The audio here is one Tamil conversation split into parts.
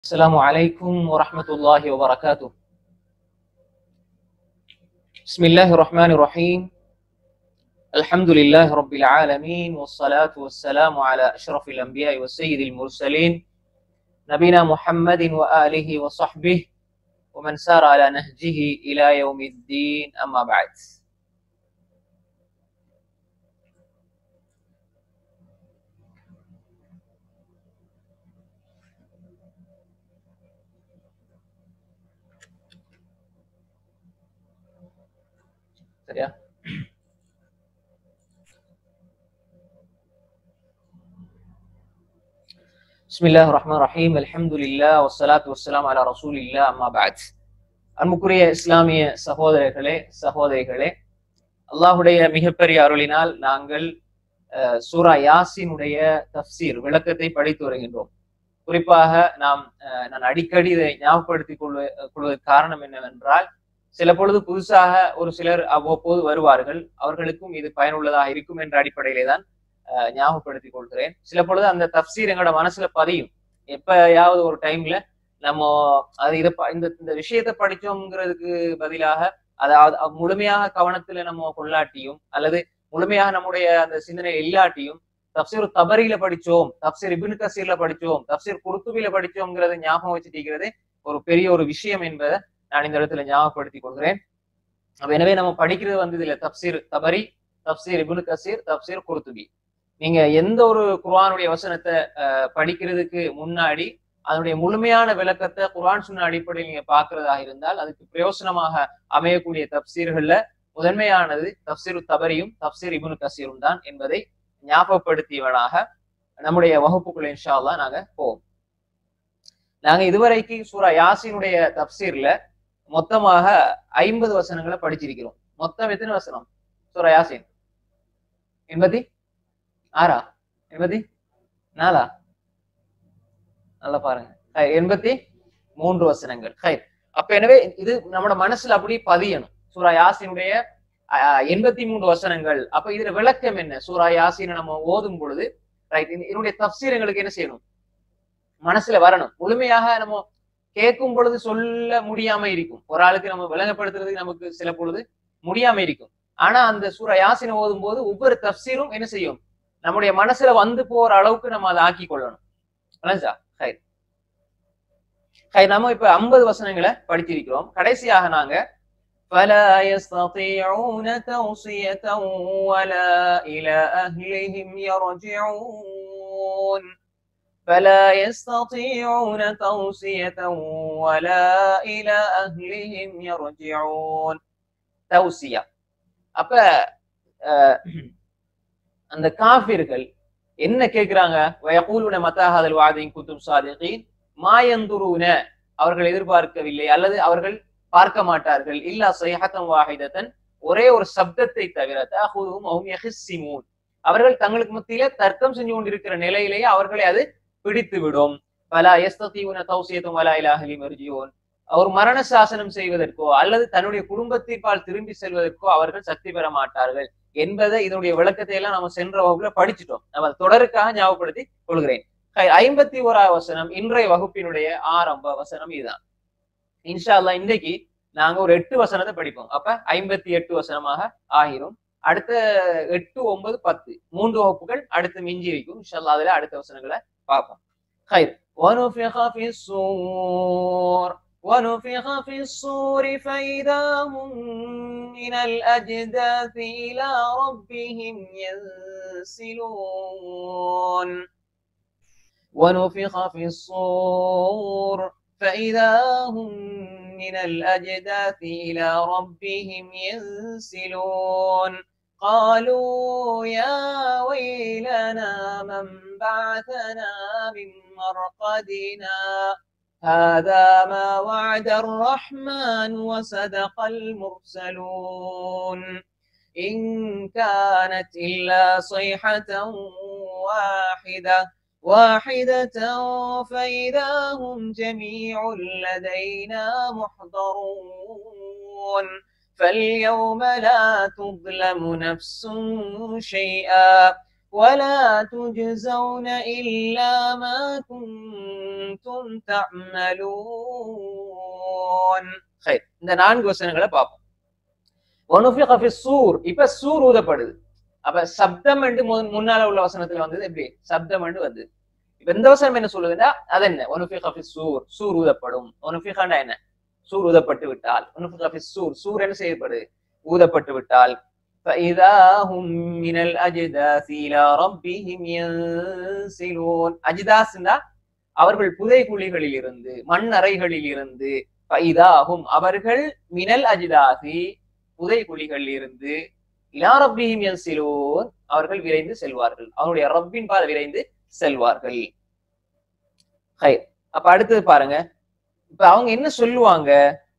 السلام عليكم ورحمة الله وبركاته بسم الله الرحمن الرحيم الحمد لله رب العالمين والصلاة والسلام على أشرف الأنبياء والسيد المرسلين نبينا محمد وآله وصحبه ومن سار على نهجه إلى يوم الدين أما بعد சரியா بسم الله الرحمن الرحيم الحمد لله والصلاة والسلام على رسول الله أما بعد அன்புக்குரிய இஸ்லாமிய சகோதரர்களே சகோதரிகளே அல்லாஹுடைய மிகப்பெரிய அருளினால் நாங்கள் அஹ், சூரா யாசினுடைய தஃப்சீர் விளக்கத்தை படித்து வருகின்றோம் குறிப்பாக நாம் அஹ், நான் அடிக்கடி இதை ஞாபகப்படுத்திக் கொள்வ கொள்வதற்கு காரணம் என்னவென்றால் சில பொழுது புதுசாக ஒரு சிலர் அவ்வப்போது வருவார்கள் அவர்களுக்கும் இது பயனுள்ளதாக இருக்கும் என்ற அடிப்படையிலே தான் அஹ், ஞாபகப்படுத்திக் கொள்கிறேன் சில பொழுது அந்த தப்சீர் எங்களோட மனசுல பதியும் எப்பயாவது ஒரு டைம்ல நம்ம அது இதை ப- இந்த இந்த விஷயத்தை படிச்சோங்கிறதுக்கு பதிலாக அதாவது அது முழுமையாக கவனத்துல நம்ம கொள்ளாட்டியும் அல்லது முழுமையாக நம்முடைய அந்த சிந்தனை இல்லாட்டியும் தப்சீர் தபரியில படிச்சோம் தப்சீர் இபின் கசீர்ல படிச்சோம் தப்சீர் குருத்துபில படிச்சோங்கிறத ஞாபகம் வச்சுட்டிருக்கிறது ஒரு பெரிய ஒரு விஷயம் என்பதை நான் இந்த இடத்துல ஞாபகப்படுத்திக் கொள்கிறேன் அப்ப எனவே நம்ம படிக்கிறது வந்து இதுல தப்சீர் தபரி தப்சீர் இபுனு கசீர் தப்சீர் குருத்துபி நீங்க எந்த ஒரு குர்ஆனுடைய வசனத்தை அஹ், படிக்கிறதுக்கு முன்னாடி அதனுடைய முழுமையான விளக்கத்தை குர்ஆன் சொன்ன அடிப்படையில் நீங்க பார்க்கிறதா இருந்தால் அதுக்கு பிரயோசனமாக அமையக்கூடிய தப்சீர்கள்ல முதன்மையானது தப்சீர் தபரியும் தப்சீர் இபுனு கசீரும் தான் என்பதை ஞாபகப்படுத்தியவனாக நம்முடைய வகுப்புக்குள்ள இன்ஷா அல்லாஹ் நாங்க போவோம் நாங்க இதுவரைக்கு சூரா யாசினுடைய தப்சீர்ல மொத்தமாக ஐம்பது வசனங்களை படிச்சிருக்கிறோம் மொத்தம் எத்தனை வசனம் சூரா யாசின் எண்பத்தி ஆறா எண்பத்தி நாலா நல்லா பாருங்க ஹை, எண்பத்தி மூன்று வசனங்கள் ஹை அப்ப எனவே இது நம்மட மனசுல அப்படி பதியணும் சூரா யாசினுடைய அஹ், எண்பத்தி மூன்று வசனங்கள் அப்ப இதுல விளக்கம் என்ன சூரா யாசினை நம்ம ஓதும் பொழுது ரைட் இதனுடைய தப்சீர் எங்களுக்கு என்ன செய்யணும் மனசுல வரணும் முழுமையாக நம்ம கேட்கும் பொழுது சொல்ல முடியாம இருக்கும் ஒரு ஆளுக்கு நம்ம விளங்கப்படுத்துறதுக்கு நமக்கு சில பொழுது முடியாம இருக்கும் ஆனா அந்த சூரா யாசினை ஓதும் போது ஒவ்வொரு தப்சீரும் என்ன செய்யும் நம்முடைய மனசுல வந்து போற அளவுக்கு நம்ம அதை ஆக்கி கொள்ளணும் விளங்குச்சா? ஹை ஹை நம்ம இப்ப ஐம்பது வசனங்களை படிச்சிருக்கிறோம் கடைசியாக நாங்க فلا يستطيعون توصية ولا إلى أهلهم يرجعون فلا يستطيعون توصية ولا إلى أهلهم يرجعون توصية அப்ப அஹ், அந்த காபிர்கள் என்ன கேக்குறாங்க வயகூலுன மத்தாஹதல் வாதின் குத்தும் சாதிகீன் மாயந்துருன அவர்கள் எதிர்பார்க்கவில்லை அல்லது அவர்கள் பார்க்க மாட்டார்கள் இல்லா சைஹத்தம் வாஹிதத்தன் ஒரே ஒரு சப்தத்தை தவிர தஹுதும் அஹும் யஹிஸ்ஸிமூன் அவர்கள் தங்களுக்கு மத்தியிலே தர்க்கம் செஞ்சு கொண்டிருக்கிற நிலையிலேயே அவர்களை அது பிடித்து விடும் பலா எஸ்தீவுன தௌசியத்தும் வலா இலாஹலி மர்ஜியோன் அவர் மரண சாசனம் செய்வதற்கோ அல்லது தன்னுடைய குடும்பத்திற்பால் திரும்பி செல்வதற்கோ அவர்கள் சக்தி பெற மாட்டார்கள் என்பதை இதனுடைய விளக்கத்தை எல்லாம் நம்ம சென்ற வகுப்புல படிச்சிட்டோம் நம்ம அதை தொடருக்காக ஞாபகப்படுத்தி கொள்கிறேன் ஹை- ஐம்பத்தி ஓராவது வசனம் இன்றைய வகுப்பினுடைய ஆரம்ப வசனம் இதுதான் இன்ஷா அல்லாஹ் இன்றைக்கு நாங்க ஒரு எட்டு வசனத்தை படிப்போம் அப்ப ஐம்பத்தி எட்டு வசனமாக ஆகிரும் அடுத்த எட்டு ஒன்பது பத்து மூன்று வகுப்புகள் அடுத்து மிஞ்சி இருக்கும் இன்ஷா அல்லாஹ் அதுல அடுத்த வசனங்களை பார்ப்போம் خير ونفخ في الصور ونفخ في الصور فإذا هم من الأجداث إلى ربهم ينسلون ونفخ في الصور فإذا هم من الأجداث إلى ربهم ينسلون قالوا يا ويلنا من بعثنا من مرقدنا هذا ما وعد الرحمن وصدق المرسلون إن كانت إلا صيحة واحدة واحدة فإذا هم جميع لدينا محضرون فاليوم لا تظلم نفس شيئا ولا تجزون إلا ما كنتم تعملون خير இந்த நான்கு வசனங்களை பார்ப்போம் وَنُفِخَ فِي الصُّورِ இப்ப சூர் ஊதப்படுது அப்ப சப்தம் என்று முன்- முன்னால உள்ள வசனத்துல வந்தது எப்படி சப்தம் என்று வந்தது இப்ப இந்த வசனம் என்ன சொல்லுதுன்னா அது என்ன ஒனுஃபிகா ஃபி சூர் சூர் ஊதப்படும் ஒனுஃபிகாண்டா என்ன சூர் ஊதப்பட்டு விட்டால் ஒனுஃபிகா ஃபி சூர் சூர் என்ன செய்யப்படுது ஊதப்பட்டு விட்டால் فإذا هم من الأجداث إلى ربهم ينسلون அஜிதாஸ்னா அவர்கள் புதைகுழிகளில் இருந்து மண்ணறைகளில் இருந்து ஃபைதாஹும் அவர்கள் மினல் அஜிதாசி புதைகுழிகளில் இருந்து இலா ரப்பிஹிம் யன்சிலூன் அவர்கள் விரைந்து செல்வார்கள் அவருடைய ரப்பின் பாத விரைந்து செல்வார்கள் ஹை அப்ப அடுத்தது பாருங்க இப்ப அவங்க என்ன சொல்லுவாங்க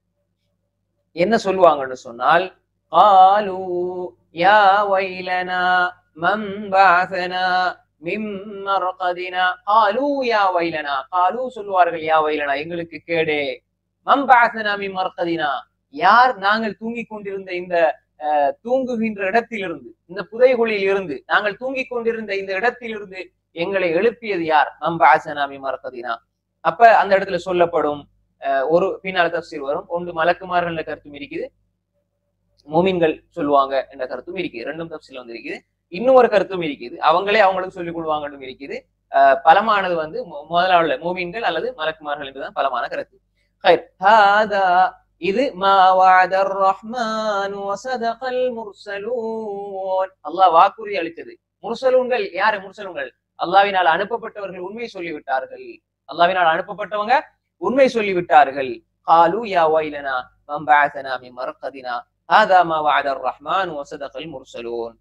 என்ன சொல்லுவாங்கன்னு சொன்னால் قالوا يا ويلنا من بعثنا من مرقدنا قالوا يا ويلنا قالوا சொல்லுவார்கள் யா வைலனா எங்களுக்கு கேடே மம் بعثنا من مرقدنا யார் நாங்கள் தூங்கிக் கொண்டிருந்த இந்த அஹ், தூங்குகின்ற இடத்திலிருந்து இந்த புதைகுழியில் இருந்து நாங்கள் தூங்கிக் கொண்டிருந்த இந்த இடத்திலிருந்து எங்களை எழுப்பியது யார் மம் بعثنا من مرقدنا அப்ப அந்த இடத்துல சொல்லப்படும் அஹ், ஒரு பின்னால தஃசீர் வரும் ஒன்று மலக்குமார்கள் என்ற கருத்தும் இருக்குது மூமின்கள் சொல்லுவாங்க என்ற கருத்தும் இருக்குது ரெண்டும் தப்சில் வந்து இருக்குது இன்னும் ஒரு கருத்தும் இருக்குது அவங்களே அவங்களுக்கு சொல்லிக் கொள்வாங்கன்னு இருக்குது அஹ் பலமானது வந்து மு- முதலாவது மூமின்கள் அல்லது மலக்குமார்கள் என்பதுதான் பலமான கருத்து ஹைர். ஹாதா இது மா வஅதர் ரஹ்மான் வஸதகல் முர்சலூன் அல்லாஹ் வாக்குறுதி அளித்தது முர்சலூன்கள் யாரு முர்சலூன்கள் அல்லாஹ்வினால் அனுப்பப்பட்டவர்கள் உண்மை சொல்லிவிட்டார்கள் அல்லாஹ்வினால் அனுப்பப்பட்டவங்க உண்மை சொல்லிவிட்டார்கள் قالوا يا ويلنا من بعثنا من مرقدنا هذا ما وعد الرحمن وصدق المرسلون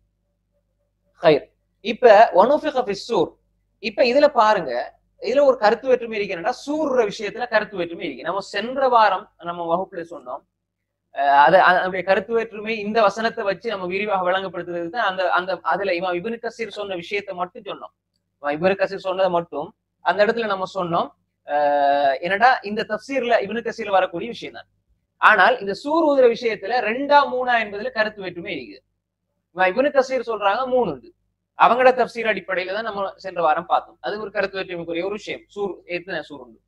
خير இப்ப ونفخ في السور இப்ப இதுல பாருங்க இதுல ஒரு கருத்து வேற்றுமை இருக்கிறா சூர்ற விஷயத்துல கருத்து வேற்றுமை இருக்கு நம்ம சென்ற வாரம் நம்ம வகுப்புல சொன்னோம் அஹ் அது அதனுடைய கருத்து வேற்றுமை இந்த வசனத்தை வச்சு நம்ம விரிவாக விளங்கப்படுத்துறது தான் அந்த அந்த அதுல இவன் இபனு கசீர் சொன்ன விஷயத்தை மட்டும் சொன்னோம் இவன் இபனு கசீர் சொன்னதை மட்டும் அந்த இடத்துல நம்ம சொன்னோம் அஹ் என்னடா இந்த தப்சீர்ல இபனு கசீர்ல வரக்கூடிய விஷயம் தான் ஆனால் இந்த சூர் ஊதுற விஷயத்துல ரெண்டா மூணா என்பதுல கருத்து வேற்றுமை இருக்குது இவன் இபனு கசீர் சொல்றாங்க மூணு உண்டு அவங்களோட தப்சீர் அடிப்படையில தான் நம்ம சென்ற வாரம் பார்த்தோம் அது ஒரு கருத்து வேற்றுமைக்குரிய ஒரு விஷயம் சூர் எத்தனை சூர் உண்டு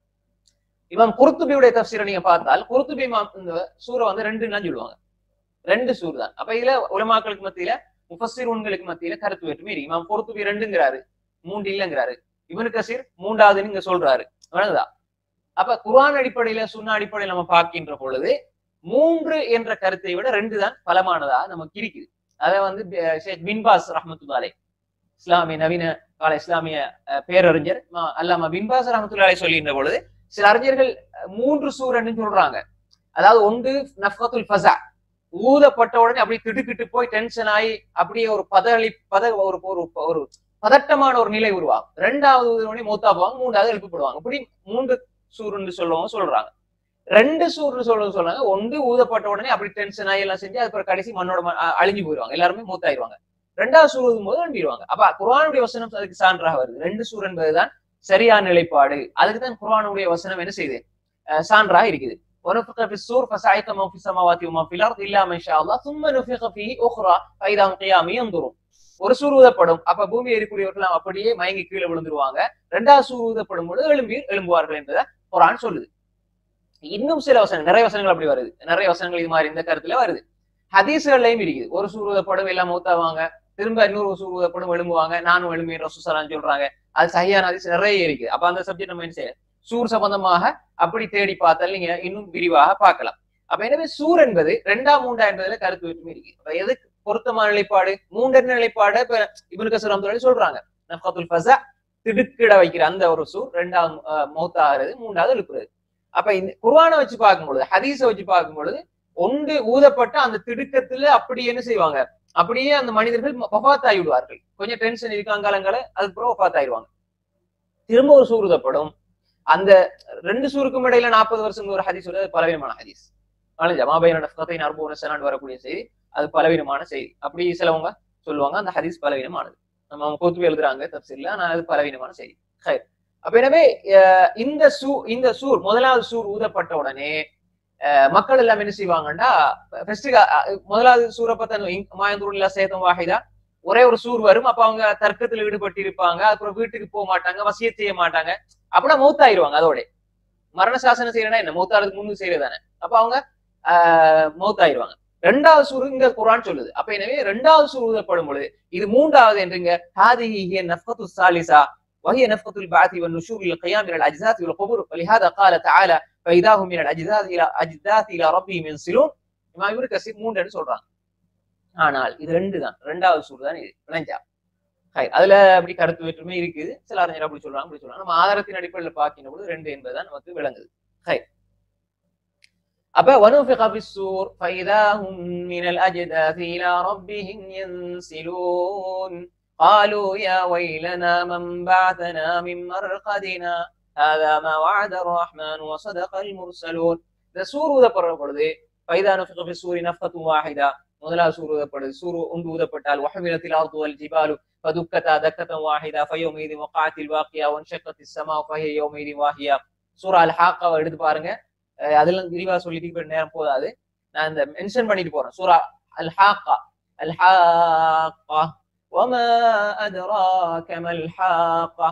இவன் குருத்துபியுடைய தப்சீரை நீங்க பார்த்தால் குருத்துபி இமாம் இந்த சூரை வந்து ரெண்டு தான் சொல்லுவாங்க ரெண்டு சூர் தான் அப்ப இதுல உலமாக்களுக்கு மத்தியில முஃபஸிர் உண்களுக்கு மத்தியில கருத்து வேற்றுமை இருக்கு இமாம் குருத்துபி ரெண்டுங்கிறாரு மூன்று இல்லைங்கிறாரு இவனு கசீர் மூன்றாவதுன்னு இங்க சொல்றாரு வணங்குதா அப்ப குர்ஆன் அடிப்படையில சுன்னா அடிப்படையில நம்ம பார்க்கின்ற பொழுது மூன்று என்ற கருத்தை விட ரெண்டு தான் பலமானதா நமக்கு இருக்குது அதை வந்து பி- ஷேக் பின்பாஸ் ரஹமத்துல்லாலே இஸ்லாமிய நவீன கால இஸ்லாமிய அஹ், பேரறிஞர் ம- அல்லாம பின்பாஸ் ரஹமத்துல்லாலே சொல்லுகின்ற பொழுது சில அறிஞர்கள் அஹ், மூன்று சூரன்னு சொல்றாங்க அதாவது ஒன்று நஃபத்துல் ஃபசா ஊதப்பட்ட உடனே அப்படியே திடுக்கிட்டு போய் டென்ஷன் ஆகி அப்படியே ஒரு பதளி பத ஒரு ஒரு ஒரு பதட்டமான ஒரு நிலை உருவாகும் ரெண்டாவது உடனே மூத்தா போவாங்க மூன்றாவது எழுப்பப்படுவாங்க இப்படி மூன்று சூருன்னு சொல்லுவாங்க சொல்றாங்க ரெண்டு சூர்னு சொல்றது சொல்றாங்க ஒன்று ஊதப்பட்ட உடனே அப்படி டென்ஷன் ஆகி எல்லாம் செஞ்சு அதுக்கப்புறம் கடைசி மண்ணோட மண் அ- அழிஞ்சு போயிடுவாங்க எல்லாருமே மூத்தாயிருவாங்க ரெண்டாவது சூர் ஊதும் போது அண்டிடுவாங்க அப்ப குர்ஆனுடைய வசனம் அதுக்கு சான்றாக வருது ரெண்டு சூர் என்பதுதான் சரியான நிலைப்பாடு அதுக்கு தான் குர்ஆனுடைய வசனம் என்ன செய்யுது அஹ் சான்றாக இருக்குது ونفخ في الصور فصعق من في السماوات ومن في الارض الا من شاء الله ثم نفخ فيه اخرى فاذا هم قيام ينظرون ஒரு சூர் ஊதப்படும் அப்ப பூமி ஏறக்கூடியவர்கள் அப்படியே மயங்கி கீழே விழுந்துருவாங்க ரெண்டாவது சூர் ஊதப்படும் பொழுது எழும்பி எழும்புவார்கள் என்பதை குர்ஆன் சொல்லுது இன்னும் சில வசனங்கள் நிறைய வசனங்கள் அப்படி வருது நிறைய வசனங்கள் இது மாதிரி இந்த கருத்துல வருது ஹதீஸ்கள்லயும் இருக்குது ஒரு சூர்வதப்படும் எல்லாம் மூத்தாவாங்க திரும்ப இன்னொரு சூர்வதப்படும் எழும்புவாங்க நானும் எழும்பி ரசூசலான்னு சொல்றாங்க அது சரியான ஹதீஸ் நிறைய இருக்குது அப்ப அந்த சப்ஜெக்ட் நம்ம என்ன செய்ய சூர் சம்பந்தமாக அப்படி தேடி பார்த்தால் நீங்க இன்னும் விரிவாக பார்க்கலாம் அப்ப எனவே சூர் என்பது ரெண்டாம் மூண்டா என்பதுல கருத்து வேற்றுமை இருக்கு அப்ப எதுக்கு பொருத்தமான நிலைப்பாடு மூன்றெண்ண நிலைப்பாடு இப்ப இபுனு கசர் அம்துல்லாஹி சொல்றாங்க நஃபத்துல் ஃபஸா திடுக்கிட வைக்கிற அந்த ஒரு சூர் ரெண்டாவது அஹ், மௌத்தாகிறது மூன்றாவது எழுப்புறது அப்ப இந்த குர்ஆனை வச்சு பார்க்கும்பொழுது ஹதீஸை வச்சு பார்க்கும்பொழுது ஒன்று ஊதப்பட்ட அந்த திடுக்கத்துல அப்படி என்ன செய்வாங்க அப்படியே அந்த மனிதர்கள் வஃபாத் ஆகிவிடுவார்கள் கொஞ்சம் டென்ஷன் இருக்காங்காலங்கள அதுக்கப்புறம் வஃபாத் ஆயிடுவாங்க திரும்ப ஒரு சூர் ஊதப்படும் அந்த ரெண்டு சூருக்கும் இடையில நாற்பது வருஷம் ஒரு ஹதீஸ் வருது அது பலவீனமான ஹதீஸ் அதனால ஜமாபையனோட ஃபத்தை அறுபது சனாண்டு வரக்கூடிய செய்தி அது பலவீனமான செய்தி அப்படி சிலவங்க சொல்லுவாங்க அந்த ஹதீஸ் பலவீனமானது நம்ம கோத்துவி எழுதுறாங்க தப்சீல்ல ஆனா அது பலவீனமான செய்தி ஹைர் அப்ப எனவே அஹ், இந்த சூ இந்த சூர் முதலாவது சூர் ஊதப்பட்ட உடனே அஹ், மக்கள் எல்லாம் என்ன செய்வாங்கன்னா ஃபர்ஸ்ட் முதலாவது சூரை பத்த மாயந்தூர்ல சேதம் வாஹிதா ஒரே ஒரு சூர் வரும் அப்ப அவங்க தர்க்கத்துல ஈடுபட்டு இருப்பாங்க அப்புறம் வீட்டுக்கு போக மாட்டாங்க வசிய செய்ய மாட்டாங்க அப்படின்னா மௌத்தாயிருவாங்க அதோட மரண சாசனம் செய்யறா என்ன மௌத்தாறதுக்கு முன்னு செய்யறதானே அப்ப அவங்க ஆஹ் மௌத்தாயிருவாங்க ரெண்டாவது சூறு இங்க குரான் சொல்லுது அப்ப எனவே ரெண்டாவது சூறு ஊதப்படும் பொழுது இது மூன்றாவது என்றுங்க ஹாதிஹி நஃபத்து சாலிசா وهي نفقة البعث والنشور للقيام من الأجداث والقبور ولهذا قال تعالى فإذا هم من الأجداث إلى أجداث إلى ربهم ينسلون இமாம் இவரு கசீர் மூன்றுன்னு சொல்றாங்க ஆனால் இது ரெண்டு தான் ரெண்டாவது சூறு தான் இது விளைஞ்சா ஹை, அதுல அப்படி கருத்து வேற்றுமை இருக்குது சில அறிஞர் அப்படி சொல்றாங்க அப்படி சொல்றாங்க நம்ம ஆதாரத்தின் அடிப்படையில் பார்க்கின்ற பொழுது ரெண்டு என்பதுதான் நமக்கு விளங்குது ஹை. அப்ப ونفخ في السور فإذا هم من الأجداث إلى ربهم ينسلون قالوا يا ويلنا من بعثنا من مرقدنا هذا ما وعد الرحمن وصدق المرسلون இந்த சூர் ஊதப்படுற பொழுது فإذا نفخ في السور نفخة واحدة முதலாவது சூர் ஊதப்படுது சூர் ஒன்று ஊதப்பட்டால் وحملت الأرض والجبال فدكتا دكة واحدة فيومئذ وقعت الواقية وانشقت السماء فهي يومئذ واهية சூரா அல் ஹாக்காவை எடுத்து பாருங்க அஹ் அதெல்லாம் விரிவா சொல்லிட்டு இப்ப நேரம் போதாது நான் இந்த மென்ஷன் பண்ணிட்டு போறேன் சூரா அல் ஹாக்கா அல் ஹாக்கா وما أدراك ما الحاقة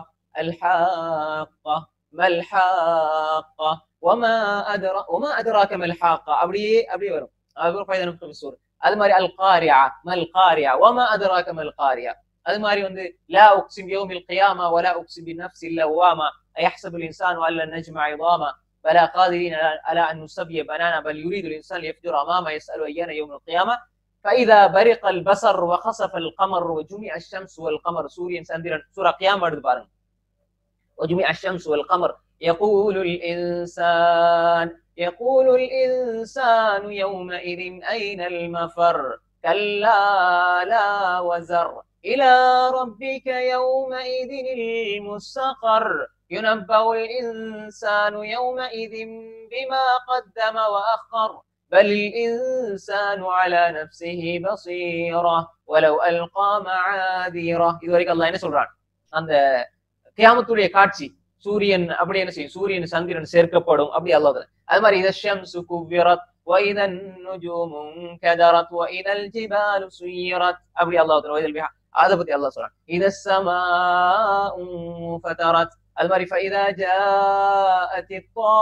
الحاقة ما الحاقة وما أدرا وما أدراك ما الحاقة அப்படியே அப்படியே வரும் அது ஃபைதா நுஃபிக ஃபிஸ்ஸூர் அது மாதிரி அல் காரியா மல் காரியா وما أدراك ما القارية அது மாதிரி வந்து لا أقسم بيوم القيامة ولا أقسم بالنفس اللوامة أيحسب الإنسان أن لن نجمع عظاما بلا قادرين على أن نسبي بنانا بل يريد الإنسان ليفجر أمامه يسأل أيان يوم القيامة فإذا برق البصر وخسف القمر وجمع الشمس والقمر سوريا سندرا سورة قيامة எடுத்து பாருங்க وجمع الشمس والقمر يقول الإنسان يقول الإنسان يومئذ أين المفر كلا لا وزر إلى ربك يومئذ المستقر ينبأ الإنسان يومئذ بما قدم وأخر بل الإنسان على نفسه بصيرة ولو ألقى معاذيره இது வரைக்கும் அல்லாஹ் என்ன சொல்றான் அந்த கியாமத்துடைய காட்சி சூரியன் அப்படி என்ன செய்யும் சூரியன் சந்திரன் சேர்க்கப்படும் அப்படி அல்லாஹ் அது மாதிரி இத ஷம்சு குவ்விரத் وإذا النجوم انكدرت وإذا الجبال سيرت அப்படி அல்லாஹ் وإذا البحار அதை பத்தி அல்லாஹ் சொல்றான் إذا السماء انفطرت அது மாதிரி فإذا جاءت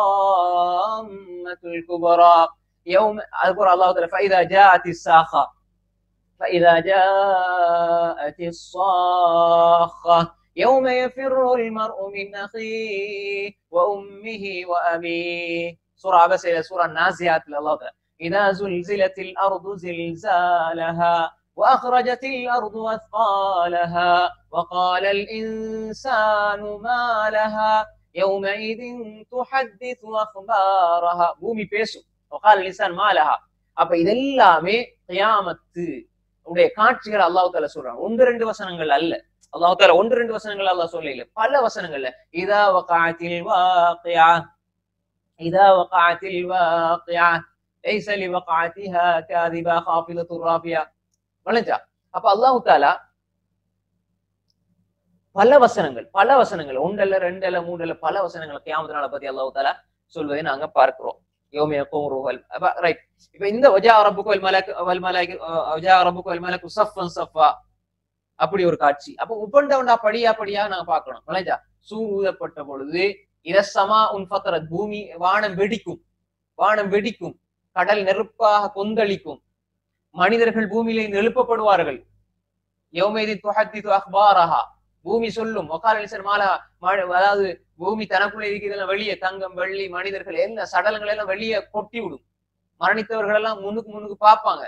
الطامة الكبرى يوم اذكر الله تعالى فإذا جاءت الساخة فإذا جاءت الصاخة يوم يفر المرء من أخيه وأمه وأبيه سورة بس إلى سورة النازعات الله تعالى إذا زلزلت الأرض زلزالها وأخرجت الأرض أثقالها وقال الإنسان ما لها يومئذ تحدث أخبارها பூமி பேசும் وقال الإنسان ما لها அப்ப இதெல்லாமே கியாமத்து உடைய காட்சிகள் அல்லாஹ் தால சொல்றான் ஒன்று ரெண்டு வசனங்கள் அல்ல அல்லாஹ் தால ஒன்று ரெண்டு வசனங்கள் அல்லாஹ் சொல்ல இல்ல பல வசனங்கள்ல இதா வகாத்தில் வாக்கியா இதா வகாத்தில் வாக்கியா ليس لوقعتها كاذبة خافضة رافعة வளைஞ்சா அப்ப அல்லாஹு தாலா பல வசனங்கள் பல வசனங்கள் ஒன்றல்ல ரெண்டல்ல மூன்றல்ல பல வசனங்கள் கியாமத்தினால பத்தி அல்லாஹு தாலா சொல்வதை நாங்க பார்க்கிறோம் யோம யக்கூம் ரூஹல் அப்ப ரைட் இப்ப இந்த வஜா ரப்புக்கு வல் மலக் வல் மலாக் வஜா ரப்புக்கு வல் மலக் சஃபன் சஃபா அப்படி ஒரு காட்சி அப்ப உப்பண்டவண்டா படியா படியா நாங்க பார்க்கணும் வளைஞ்சா சூர் ஊதப்பட்ட பொழுது இரசமா உன் ஃபத்தரத் பூமி வானம் வெடிக்கும் வானம் வெடிக்கும் கடல் நெருப்பாக கொந்தளிக்கும் மனிதர்கள் பூமியிலிருந்து எழுப்பப்படுவார்கள் யௌமேதி துஹத்திது அக்பாரஹா பூமி சொல்லும் ஒகாலிசர் மாலா அதாவது பூமி தனக்குள்ள இருக்கிறதெல்லாம் வெளியே தங்கம் வெள்ளி மனிதர்கள் எல்லாம் சடலங்கள் எல்லாம் வெளியே கொட்டி விடும் மரணித்தவர்கள் எல்லாம் முன்னுக்கு முன்னுக்கு பார்ப்பாங்க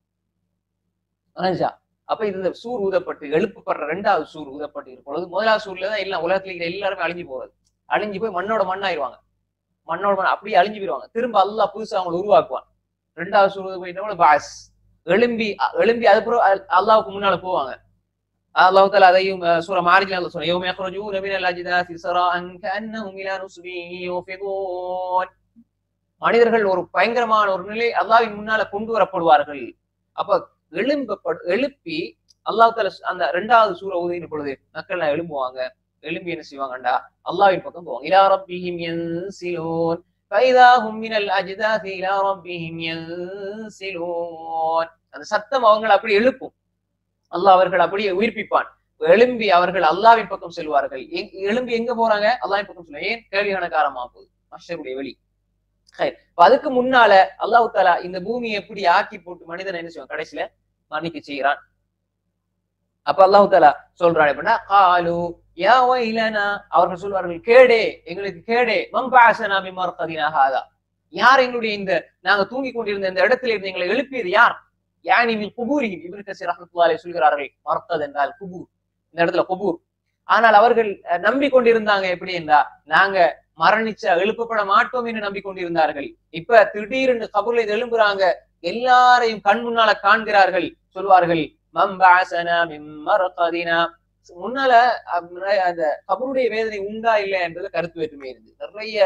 மனஜா அப்ப இந்த சூர் ஊதப்பட்டு எழுப்பப்படுற ரெண்டாவது சூர் ஊதப்பட்டு இருக்கும் பொழுது முதலாவது சூர்ல தான் எல்லாம் உலகத்துல இருக்கிற எல்லாருமே அழிஞ்சு போறது அழிஞ்சு போய் மண்ணோட மண்ணாயிருவாங்க மண்ணோட மண் அப்படியே அழிஞ்சு போயிடுவாங்க திரும்ப அல்லாஹ் புதுசா அவங்களை உருவாக்குவான் ரெண்டாவது சூர் போயிட்டோம்னா பாஸ் எழும்பி எழும்பி அதுக்கப்புறம் அல்லாவுக்கு முன்னால போவாங்க அல்லாஹ் தாலா அதையும் சூர மாரிஜில் அல்லாஹ் சொல்றான் யௌம யக்ருஜூன மினல் அஜ்தாசி சராஅன் கஅன்னஹும் இலா நுஸ்பின் யூஃபிதூன் மனிதர்கள் ஒரு பயங்கரமான ஒரு நிலை அல்லாஹ்வின் முன்னால கொண்டு வரப்படுவார்கள் அப்ப எழும்பப்படு எழுப்பி அல்லாஹ் தாலா அந்த ரெண்டாவது சூர உதவின பொழுது மக்கள் எழும்புவாங்க எழும்பி என்ன செய்வாங்கண்டா அல்லாஹ்வின் பக்கம் போவாங்க இலா ரப்பிஹிம் யன்சிலூன் فإذا هم من الأجداث إلى ربهم ينسلون அந்த சத்தம் அவங்களை அப்படி எழுப்பும் அல்லாஹ் அவர்கள் அப்படியே உயிர்ப்பிப்பான் எழும்பி அவர்கள் அல்லாவின் பக்கம் செல்வார்கள் எங்- எழும்பி எங்க போறாங்க அல்லாவின் பக்கம் சொல்லுவாங்க ஏன் கேள்வி கணக்காரமா போகுது மஷருடைய வெளி ஹைர். இப்ப அதுக்கு முன்னால அல்லாஹ் தாலா இந்த பூமியை எப்படி ஆக்கி போட்டு மனிதனை என்ன செய்வான் கடைசியில மன்னிக்க செய்கிறான் அப்ப அல்லாஹ் தாலா சொல்றான் எப்படின்னா காலு யா வைலனா அவர்கள் சொல்வார்கள் கேடே எங்களுக்கு கேடே மம்பாசனா மிமர்கதினா ஹாதா யார் எங்களுடைய இந்த நாங்க தூங்கி கொண்டிருந்த இந்த இடத்துல இருந்து எங்களை எழுப்பியது யார் யானி மின் குபூரி இப்னு கசீர் ரஹ்மத்துல்லாஹி சொல்கிறார்கள் மர்கத் என்றால் குபூர் இந்த இடத்துல குபூர் ஆனால் அவர்கள் அஹ், நம்பிக்கொண்டிருந்தாங்க எப்படி என்றா நாங்க மரணிச்ச எழுப்பப்பட மாட்டோம் என்று நம்பிக்கொண்டிருந்தார்கள் இப்ப திடீர்னு கபூர்ல இது எழும்புறாங்க எல்லாரையும் கண் முன்னால காண்கிறார்கள் சொல்வார்கள் மம்பாசனா மிம்மர்கதினா முன்னால அஹ், அந்த கபருடைய வேதனை உண்டா இல்லையா என்றது கருத்து வேற்றுமை இருந்து நிறைய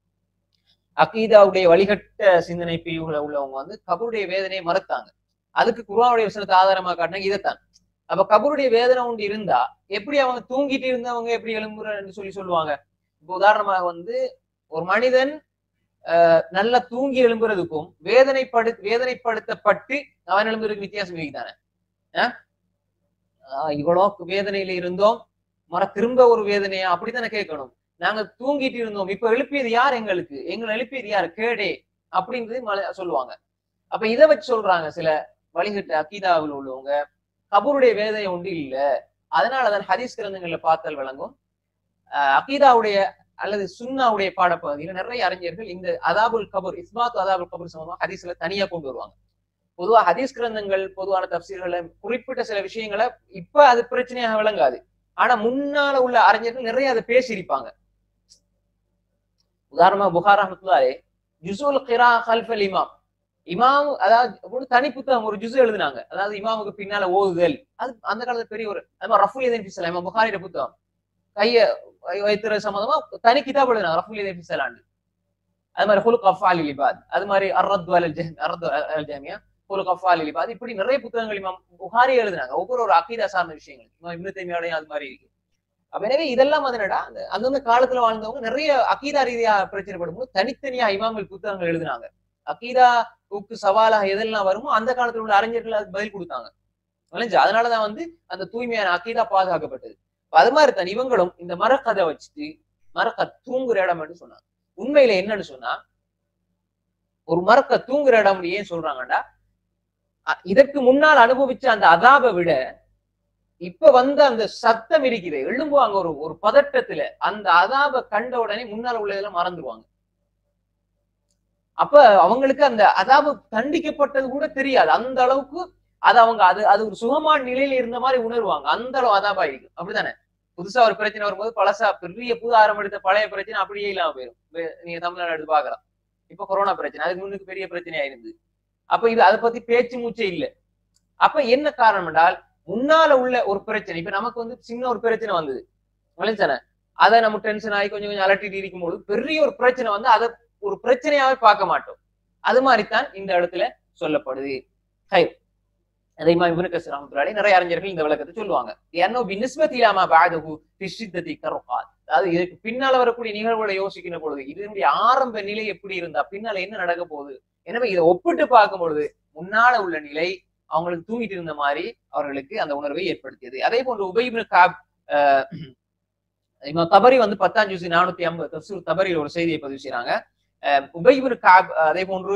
அகீதாவுடைய வழிகட்ட சிந்தனை பிரிவுகளை உள்ளவங்க வந்து கபருடைய வேதனையை மறுத்தாங்க அதுக்கு குர்ஆனுடைய வசனத்தை ஆதாரமா காட்டினாங்க இதைத்தான் அப்ப கபருடைய வேதனை ஒன்று இருந்தா எப்படி அவங்க தூங்கிட்டு இருந்தவங்க எப்படி எழும்புறன்னு சொல்லி சொல்லுவாங்க இப்போ உதாரணமாக வந்து ஒரு மனிதன் அஹ், நல்லா தூங்கி எழும்புறதுக்கும் வேதனைப்படு வேதனைப்படுத்தப்பட்டு அவன் எழும்புறதுக்கு வித்தியாசம் இருக்குதானே அஹ்? ஆஹ் இவ்வளோ வேதனையில இருந்தோம் மற திரும்ப ஒரு வேதனையா அப்படித்தானே கேட்கணும் நாங்க தூங்கிட்டு இருந்தோம் இப்ப எழுப்பியது யார் எங்களுக்கு எங்களை எழுப்பியது யார் கேடே அப்படின்றது மல- சொல்லுவாங்க அப்ப இதை வச்சு சொல்றாங்க சில வழிகட்ட அக்கீதாவில் உள்ளவங்க கபருடைய வேதனை ஒன்று இல்ல அதனாலதான் ஹதீஸ் கிரந்தங்கள்ல பார்த்தல் விளங்கும் அஹ் அகீதாவுடைய அல்லது சுன்னாவுடைய பாடப்பகுதியில நிறைய அறிஞர்கள் இந்த அதாபுல் கபூர் இஸ்மாத் அதாபுல் கபூர் சம்பந்தமா ஹதீஸ்ல தனியா கொண்டு வருவாங்க பொதுவா ஹதீஸ் கிரந்தங்கள் பொதுவான தப்சீர்களை குறிப்பிட்ட சில விஷயங்களை இப்ப அது பிரச்சனையாக விளங்காது ஆனா முன்னால உள்ள அறிஞர்கள் நிறைய அதை பேசியிருப்பாங்க உதாரணமா புகார் அஹமத்துல்லாலே ஜுசுல் கிரா ஹல்ஃபல் இமாம் இமாம் அதாவது ஒரு தனி புத்தகம் ஒரு ஜுசு எழுதுனாங்க அதாவது இமாமுக்கு பின்னால ஓதுதல் அது அந்த காலத்துல பெரிய ஒரு அது மாதிரி ரஃபுல் இதன் பிசலா இமாம் புகாரிட புத்தகம் கைய வைத்திர சம்பந்தமா தனி கிதாப் எழுதுனாங்க ரஃபுல் இதன் பிசலாண்டு அது மாதிரி ஹுலுக் அஃபாலி லிபாத் அது மாதிரி அர்ரத் அல் ஜஹ் அர்ரத் அல் ஜாமியா ஹுலுக் அஃபாலி லிபாத் இப்படி நிறைய புத்தகங்கள் இமாம் புகாரி எழுதுனாங்க ஒவ்வொரு ஒரு அகீதா சார்ந்த விஷயங்கள் இமாம் இப்னு தைமியாலையும் அது மாதிரி இருக்கு அப்ப எனவே இதெல்லாம் வந்து என்னடா அந்த அந்தந்த காலத்துல வாழ்ந்தவங்க நிறைய அகீதா ரீதியா பிரச்சனைப்படும் போது தனித்தனியா இமாம்கள் புத்தகங்கள் எழுதுனாங்க அகீதாவுக்கு சவாலாக எதெல்லாம் வருமோ அந்த காலத்துல உள்ள அறிஞர்கள் அதுக்கு பதில் கொடுத்தாங்க விளைஞ்சு அதனாலதான் வந்து அந்த தூய்மையான அகீதா பாதுகாக்கப்பட்டது அப்ப அது மாதிரி தான் இவங்களும் இந்த மரக்கதை வச்சுட்டு மரக்க தூங்குற இடம் என்று சொன்னாங்க உண்மையில என்னன்னு சொன்னா ஒரு மரக்க தூங்குற இடம் ஏன் சொல்றாங்கடா அ- இதற்கு முன்னால் அனுபவிச்ச அந்த அதாபை விட இப்ப வந்து அந்த சத்தம் இருக்குது எழும்புவாங்க ஒரு ஒரு பதட்டத்துல அந்த அதாப கண்ட உடனே முன்னால உள்ளதெல்லாம் மறந்துடுவாங்க அப்ப அவங்களுக்கு அந்த அதாபு தண்டிக்கப்பட்டது கூட தெரியாது அந்த அளவுக்கு அது அவங்க அது அது ஒரு சுகமான நிலையில இருந்த மாதிரி உணர்வாங்க அந்த அளவு அதாபா இருக்கு அப்படிதானே புதுசா ஒரு பிரச்சனை வரும்போது பழசா பெரிய புது ஆரம்பம் எடுத்த பழைய பிரச்சனை அப்படியே இல்லாம போயிடும் வே- நீங்க தமிழ்நாடு எடுத்து பாக்கலாம் இப்ப கொரோனா பிரச்சனை அதுக்கு முன்னுக்கு பெரிய பிரச்சனையா இருந்தது அப்ப இது அதை பத்தி பேச்சு மூச்சே இல்ல அப்ப என்ன காரணம் என்றால் முன்னால உள்ள ஒரு பிரச்சனை இப்ப நமக்கு வந்து சின்ன ஒரு பிரச்சனை வந்தது விளைஞ்சன அதை நம்ம டென்ஷன் ஆகி கொஞ்சம் கொஞ்சம் அலட்டிட்டு இருக்கும்போது பெரிய ஒரு பிரச்சனை வந்து அதை ஒரு பிரச்சனையாவே பார்க்க மாட்டோம் அது மாதிரித்தான் இந்த இடத்துல சொல்லப்படுது ஹை அதே மாதிரி இவனு கசர் ரஹமத்துல்லாஹி நிறைய அறிஞர்கள் இந்த விளக்கத்தை சொல்லுவாங்க ஏன்னோ பினிஸ்பத்திலாமா பாதகு பிஷித்ததி கருகாத் அதாவது இதுக்கு பின்னால வரக்கூடிய நிகழ்வுகளை யோசிக்கிற பொழுது இதனுடைய ஆரம்ப நிலை எப்படி இருந்தா பின்னால என்ன நடக்க போகுது எனவே இதை ஒப்பிட்டு பார்க்கும் பொழுது முன்னால உள்ள நிலை அவங்களுக்கு தூங்கிட்டு இருந்த மாதிரி அவர்களுக்கு அந்த உணர்வை ஏற்படுத்தியது அதே போன்று உபயிபின் காப் அஹ், இமாம் தபரி வந்து பத்தாம் ஜூசி நானூத்தி ஐம்பது தப்சூர் தபரியில் ஒரு செய்தியை பதிவு செய்யறாங்க உபயிபின் காப் அதே போன்று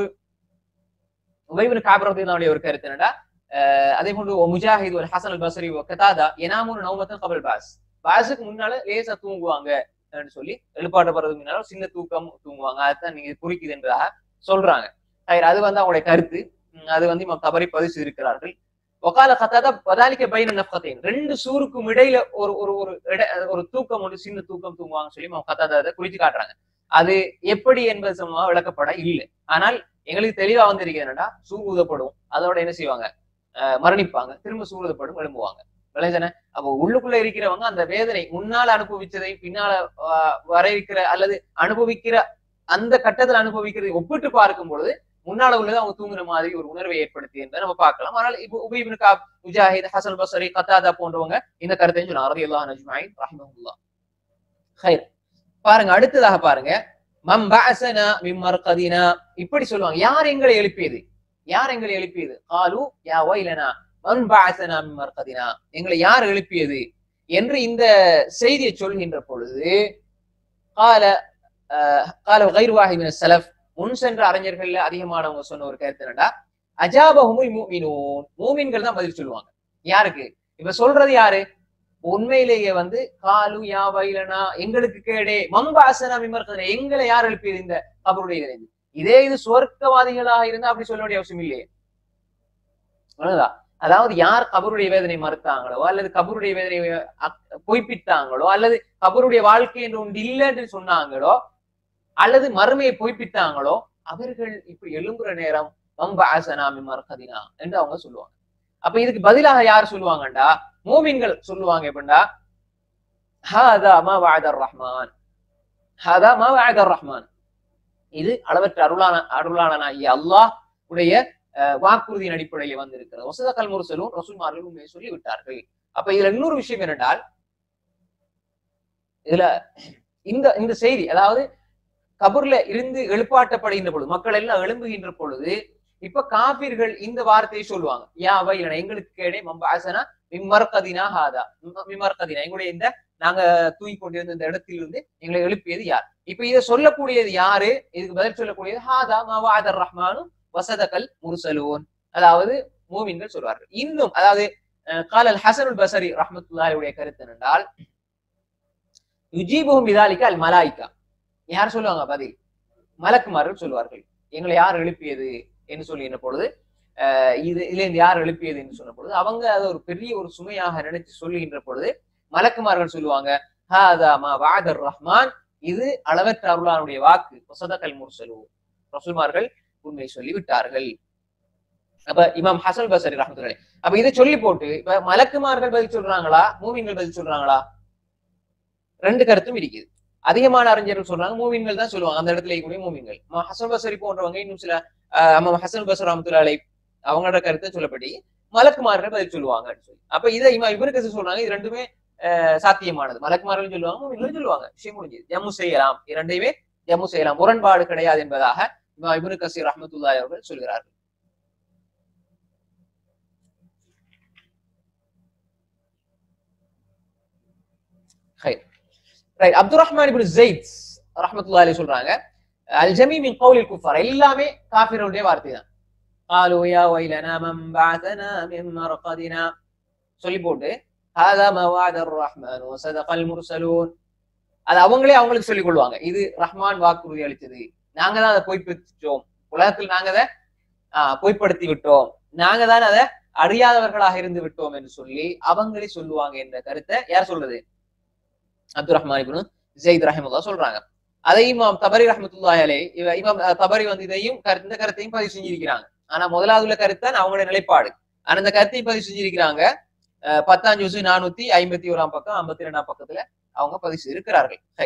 உபயிபின் காப் ரஹ்மத்துல்லாஹி ஒரு கருத்து என்னடா அஹ், அதே போன்று ஒ முஜாஹித் ஒரு ஹசன் அல் பஸ்ரி ஒ கதாதா எனாமுன் நௌமத்தன் கபல் பாஸ் பாஸுக்கு முன்னால லேசா தூங்குவாங்க அப்படின்னு சொல்லி எழுப்பாட்டப்படுறதுக்கு முன்னால ஒரு சின்ன தூக்கம் தூங்குவாங்க அதுதான் நீங்க குறிக்குதுன்றதாக சொல்றாங்க சரி, அது வந்து அவங்களுடைய கருத்து உம், அது வந்து இமாம் தபரி பதிவு செய்திருக்கிறார்கள் ஒகால கத்தாதா பதாலிக்க பைன நஃபத்தைன் ரெண்டு சூருக்கும் இடையில ஒரு ஒரு ஒரு இட ஒரு தூக்கம் ஒன்று சின்ன தூக்கம் தூங்குவாங்க சொல்லி இமாம் கத்தாதா அதை குறிச்சு காட்டுறாங்க அது எப்படி என்பது சம்பந்தமா விளக்கப்பட இல்லை ஆனால் எங்களுக்கு தெளிவா வந்திருக்கிறது என்னன்னா சூர் ஊதப்படும் அதோட என்ன செய்வாங்க அஹ் மரணிப்பாங்க திரும்ப சூர் ஊதப்படும் எழும்புவாங்க விளைஞ்சன அப்போ உள்ளுக்குள்ள இருக்கிறவங்க அந்த வேதனை முன்னால அனுபவிச்சதை பின்னால ஆஹ் வர இருக்கிற அல்லது அனுபவிக்கிற அந்த கட்டத்தில் அனுபவிக்கிறதை ஒப்பிட்டு பார்க்கும் பொழுது முன்னால உள்ளது அவங்க தூங்குற மாதிரி ஒரு உணர்வை ஏற்படுத்தி என்பதை நம்ம பார்க்கலாம் ஆனால் இப்போ உபயிபின் காப் முஜாஹித் ஹசன் பசரி கத்தாதா போன்றவங்க இந்த கருத்தையும் சொன்னாங்க ரலியல்லாஹு அஜ்மஈன் ரஹிமஹுல்லாஹ் ஹைர் பாருங்க அடுத்ததாக பாருங்க மம் பஅஸனா மின் மர்கதினா இப்படி சொல்லுவாங்க யார் எங்களை எழுப்பியது யார் எங்களை எழுப்பியது காலு யா வைலனா மன் பஅஸனா மின் மர்கதினா எங்களை யார் எழுப்பியது என்று இந்த செய்தியை சொல்கின்ற பொழுது கால கால கைர் வாஹி மின ஸலஃப் முன் சென்ற அறிஞர்கள்ல அதிகமானவங்க சொன்ன ஒரு கருத்து என்னடா அஜாபஹுமுல் மூமினூன் மூமின்கள் தான் பதில் சொல்லுவாங்க யாருக்கு இப்ப சொல்றது யாரு உண்மையிலேயே வந்து காலு யா வைலனா எங்களுக்கு கேடே மம்பாசனா விமர்சன எங்களை யார் எழுப்பியது இந்த கபருடைய இறைந்து இதே இது சுவர்க்கவாதிகளாக இருந்தா அப்படி சொல்ல வேண்டிய அவசியம் இல்லையே புரியுதா? அதாவது யார் கபருடைய வேதனை மறுத்தாங்களோ அல்லது கபருடைய வேதனை அக்- பொய்ப்பித்தாங்களோ அல்லது கபருடைய வாழ்க்கை என்று ஒன்று இல்லைன்னு சொன்னாங்களோ அல்லது மறுமையை பொய்ப்பித்தாங்களோ அவர்கள் இப்படி எழும்புற நேரம் மம்பாசனா மிமர்கதினா என்று அவங்க சொல்லுவாங்க அப்ப இதுக்கு பதிலாக யார் சொல்லுவாங்கண்டா மூமின்கள் சொல்லுவாங்க எப்படின்னா ஹாதா மா வஅதர் ரஹ்மான் ஹாதா மா வஅதர் ரஹ்மான் இது அளவற்ற அருளான அருளாளனாகிய அல்லாஹ் உடைய அஹ், வாக்குறுதியின் அடிப்படையில் வந்திருக்கிறது வசதக்கல் முரசலும் ரசூல்மார்களும் உண்மையை சொல்லி விட்டார்கள் அப்ப இதுல இன்னொரு விஷயம் என்னென்றால் இதுல இந்த இந்த செய்தி அதாவது கபூர்ல இருந்து எழுப்பாட்டப்படுகின்ற பொழுது மக்கள் எல்லாம் எழும்புகின்ற பொழுது இப்ப காபீர்கள் இந்த வார்த்தையை சொல்லுவாங்க யா வைலனா எங்களுக்கு கேடே மம்பாசனா மிம்மர்கதினா ஹாதா மிம்ம- மிம்மர்கதினா எங்களுடைய இந்த நாங்க தூங்கி கொண்டிருந்த இந்த இடத்திலிருந்து எங்களை எழுப்பியது யார் இப்ப இதை சொல்லக்கூடியது யாரு இதுக்கு பதில் சொல்லக்கூடியது ஹாதா மாவாதர் ரஹ்மானும் வசதகல் முர்சலூன் அதாவது மூமின்கள் சொல்வார்கள் இன்னும் அதாவது அஹ், காலல் ஹசனுல் பசரி ரஹ்மத்துல்லாஹியுடைய கருத்து என்றால் யுஜீபுஹும் பிதாலிக அல் மலாய்கா யார் சொல்லுவாங்க பதில் மலக்குமார்கள் சொல்வார்கள் எங்களை யார் எழுப்பியது என்று சொல்லுகின்ற பொழுது அஹ், இது இதுல இருந்து யார் எழுப்பியது என்று சொன்ன பொழுது அவங்க அதை ஒரு பெரிய ஒரு சுமையாக நினைச்சு சொல்லுகின்ற பொழுது மலக்குமார்கள் சொல்லுவாங்க ஹாதா மா வாதர் ரஹ்மான் இது அளவற்ற அருளானுடைய வாக்கு வசதகல் முர்சலு ரசூல்மார்கள் உண்மை சொல்லி விட்டார்கள் அப்ப இமாம் ஹசன் பசரி ரஹமத்துல்லாஹி அப்ப இதை சொல்லி போட்டு இப்ப மலக்குமார்கள் பதில் சொல்றாங்களா மூமின்கள் பதில் சொல்றாங்களா ரெண்டு கருத்தும் இருக்குது அதிகமான அறிஞர்கள் சொல்றாங்க மூமின்கள் தான் சொல்லுவாங்க அந்த இடத்துல இருக்கக்கூடிய மூமின்கள் இமாம் ஹசன் பசரி போன்றவங்க இன்னும் சில ஆஹ் இமாம் ஹசன் பசர் ரஹமத்துல்லாஹி அவங்களோட கருத்தை சொல்லப்படி மலக்குமார்கள் பதில் சொல்லுவாங்கன்னு சொல்லி அப்ப இதை இமா இவருக்கு சொல்றாங்க இது ரெண்டுமே ஆஹ் சாத்தியமானது மலக்குமார்கள் சொல்லுவாங்க மூமின்களும் சொல்லுவாங்க விஷயம் முடிஞ்சது ஜம்மு செய்யலாம் இரண்டையுமே ஜம்மு செய்யலாம் முரண்பாடு கிடையாது என்பதாக இமாம் இப்னு கசீர் ரஹ்மத்துல்லாஹி அவர்கள் சொல்கிறார்கள் right Abdul Rahman ibn Zaid ரஹ்மத்துல்லாஹி அலைஹி சொல்றாங்க அல் ஜமீ மின் கௌலில் குஃபார் எல்லாமே காஃபிர்களுடைய வார்த்தை தான் قالوا يا ويلنا من بعثنا من مرقدنا சொல்லி போட்டு هذا ما وعد الرحمن وصدق المرسلون அது அவங்களே அவங்களுக்கு சொல்லிக் கொள்வாங்க இது ரஹ்மான் வாக்குறுதி அளித்தது நாங்க தான் அதை பொய்ப்பிச்சோம் உலகத்தில் நாங்க அதை ஆஹ் பொய்ப்படுத்தி விட்டோம் நாங்க தான் அதை அறியாதவர்களாக இருந்து விட்டோம் என்று சொல்லி அவங்களே சொல்லுவாங்க என்ற கருத்தை யார் சொல்றது அப்துல் ரஹ்மான் இப்னு ஜெயித் ரஹிமுல்லா சொல்றாங்க அதை இமாம் தபரி ரஹமத்துல்லாஹி அலை இவ- இமாம் அஹ், தபரி வந்து இதையும் கரு- இந்த கருத்தையும் பதிவு செஞ்சிருக்கிறாங்க ஆனா முதலாவது உள்ள கருத்து தான் அவங்களுடைய நிலைப்பாடு ஆனா இந்த கருத்தையும் பதிவு செஞ்சிருக்கிறாங்க அஹ், பத்தாம் ஜூசு நானூத்தி ஐம்பத்தி ஓராம் பக்கம் ஐம்பத்தி ரெண்டாம் பக்கத்துல அவங்க பதிவு செய்திருக்கிறார்கள் சரி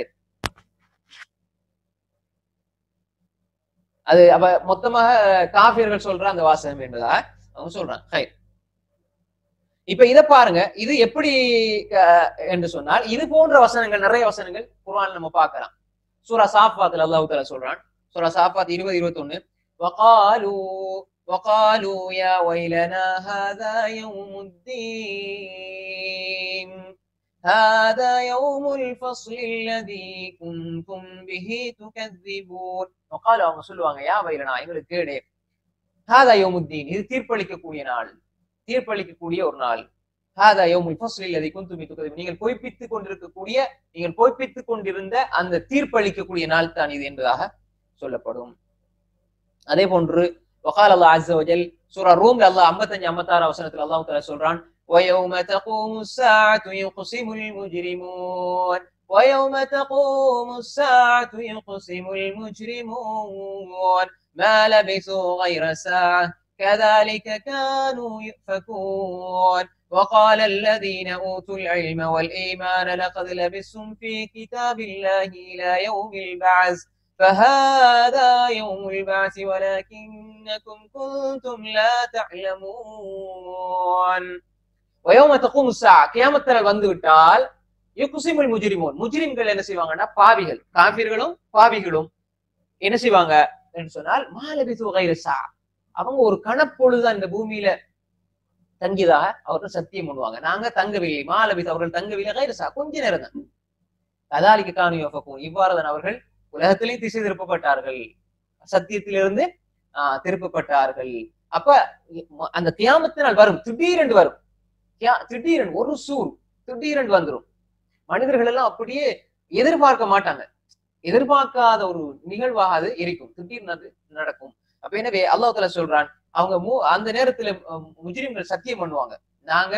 அது அப்ப மொத்தமாக காபியர்கள் சொல்ற அந்த வாசகம் என்பதா அவங்க சொல்றாங்க சரி இப்ப இத பாருங்க இது எப்படி அஹ், என்று சொன்னால் இது போன்ற வசனங்கள் நிறைய வசனங்கள் குர்ஆன்ல நம்ம பார்க்கலாம் சூரா சாஃபாத்ல அல்லாஹ் தஆலா சொல்றான் சூரா சாஃபாத் இருபது இருபத்தொன்னு وقالوا وقالوا يا ويلنا هذا يوم الدين هذا يوم الفصل الذي كنتم به تكذبون وقالوا அவங்க சொல்லுவாங்க யா வைலனா எங்களுக்கு கேடே هذا يوم الدين இது தீர்ப்பளிக்கக்கூடிய நாள் தீர்ப்பளிக்கக்கூடிய ஒரு நாள் هذا يوم الفصل الذي كنتم به تكذبون நீங்கள் பொய்ப்பித்துக் கொண்டிருக்கக்கூடிய நீங்கள் பொய்ப்பித்துக் கொண்டிருந்த அந்த தீர்ப்பளிக்கக்கூடிய நாள் தான் இது என்பதாக சொல்லப்படும் அதே போன்று وقال الله عز وجل சூரா ரூம்ல அல்லாஹ் 55 56 வசனத்துல அல்லாஹ் தஆலா சொல்றான் ويوم تقوم الساعة يقسم المجرمون ويوم تقوم الساعة يقسم المجرمون ما لبثوا غير ساعة كذلك كانوا يؤفكون وقال الذين أوتوا العلم والإيمان لقد لبثتم في كتاب الله إلى يوم البعث فهذا يوم البعث ولكنكم كنتم لا تعلمون ويوم تقوم الساعة கியாமத்தில் வந்து விட்டால் யுக்சிமுல் முஜ்ரிமூன் முஜ்ரிம்கள் என்ன செய்வாங்கன்னா பாவிகள் காபிர்களும் பாவிகளும் என்ன செய்வாங்க என்று சொன்னால் மாலபிது கைர சா அவங்க ஒரு கணப்பொழுதுதான் இந்த பூமியில தங்கியதாக அவர்கள் சத்தியம் பண்ணுவாங்க நாங்க தங்கவில்லை மாலபித் அவர்கள் தங்கவில்லை கைரசா கொஞ்ச நேரம் தான் கதாலிக்கு காணியோஃபக்கும் இவ்வாறுதான் அவர்கள் உலகத்திலேயும் திசை திருப்பப்பட்டார்கள் சத்தியத்திலிருந்து ஆஹ் திருப்பப்பட்டார்கள் அப்ப ம- அந்த தியாமத்தினால் வரும் திடீரென்று வரும் தியா- திடீரென்று ஒரு சூர் திடீரென்று வந்துரும் மனிதர்கள் எல்லாம் அப்படியே எதிர்பார்க்க மாட்டாங்க எதிர்பார்க்காத ஒரு நிகழ்வாக அது இருக்கும் திடீர்னு அது நடக்கும் அப்ப எனவே அல்லாஹ் தஆலா சொல்றான் அவங்க மூ அந்த நேரத்துல அஹ், முஜ்ரிம்கள் சத்தியம் பண்ணுவாங்க நாங்க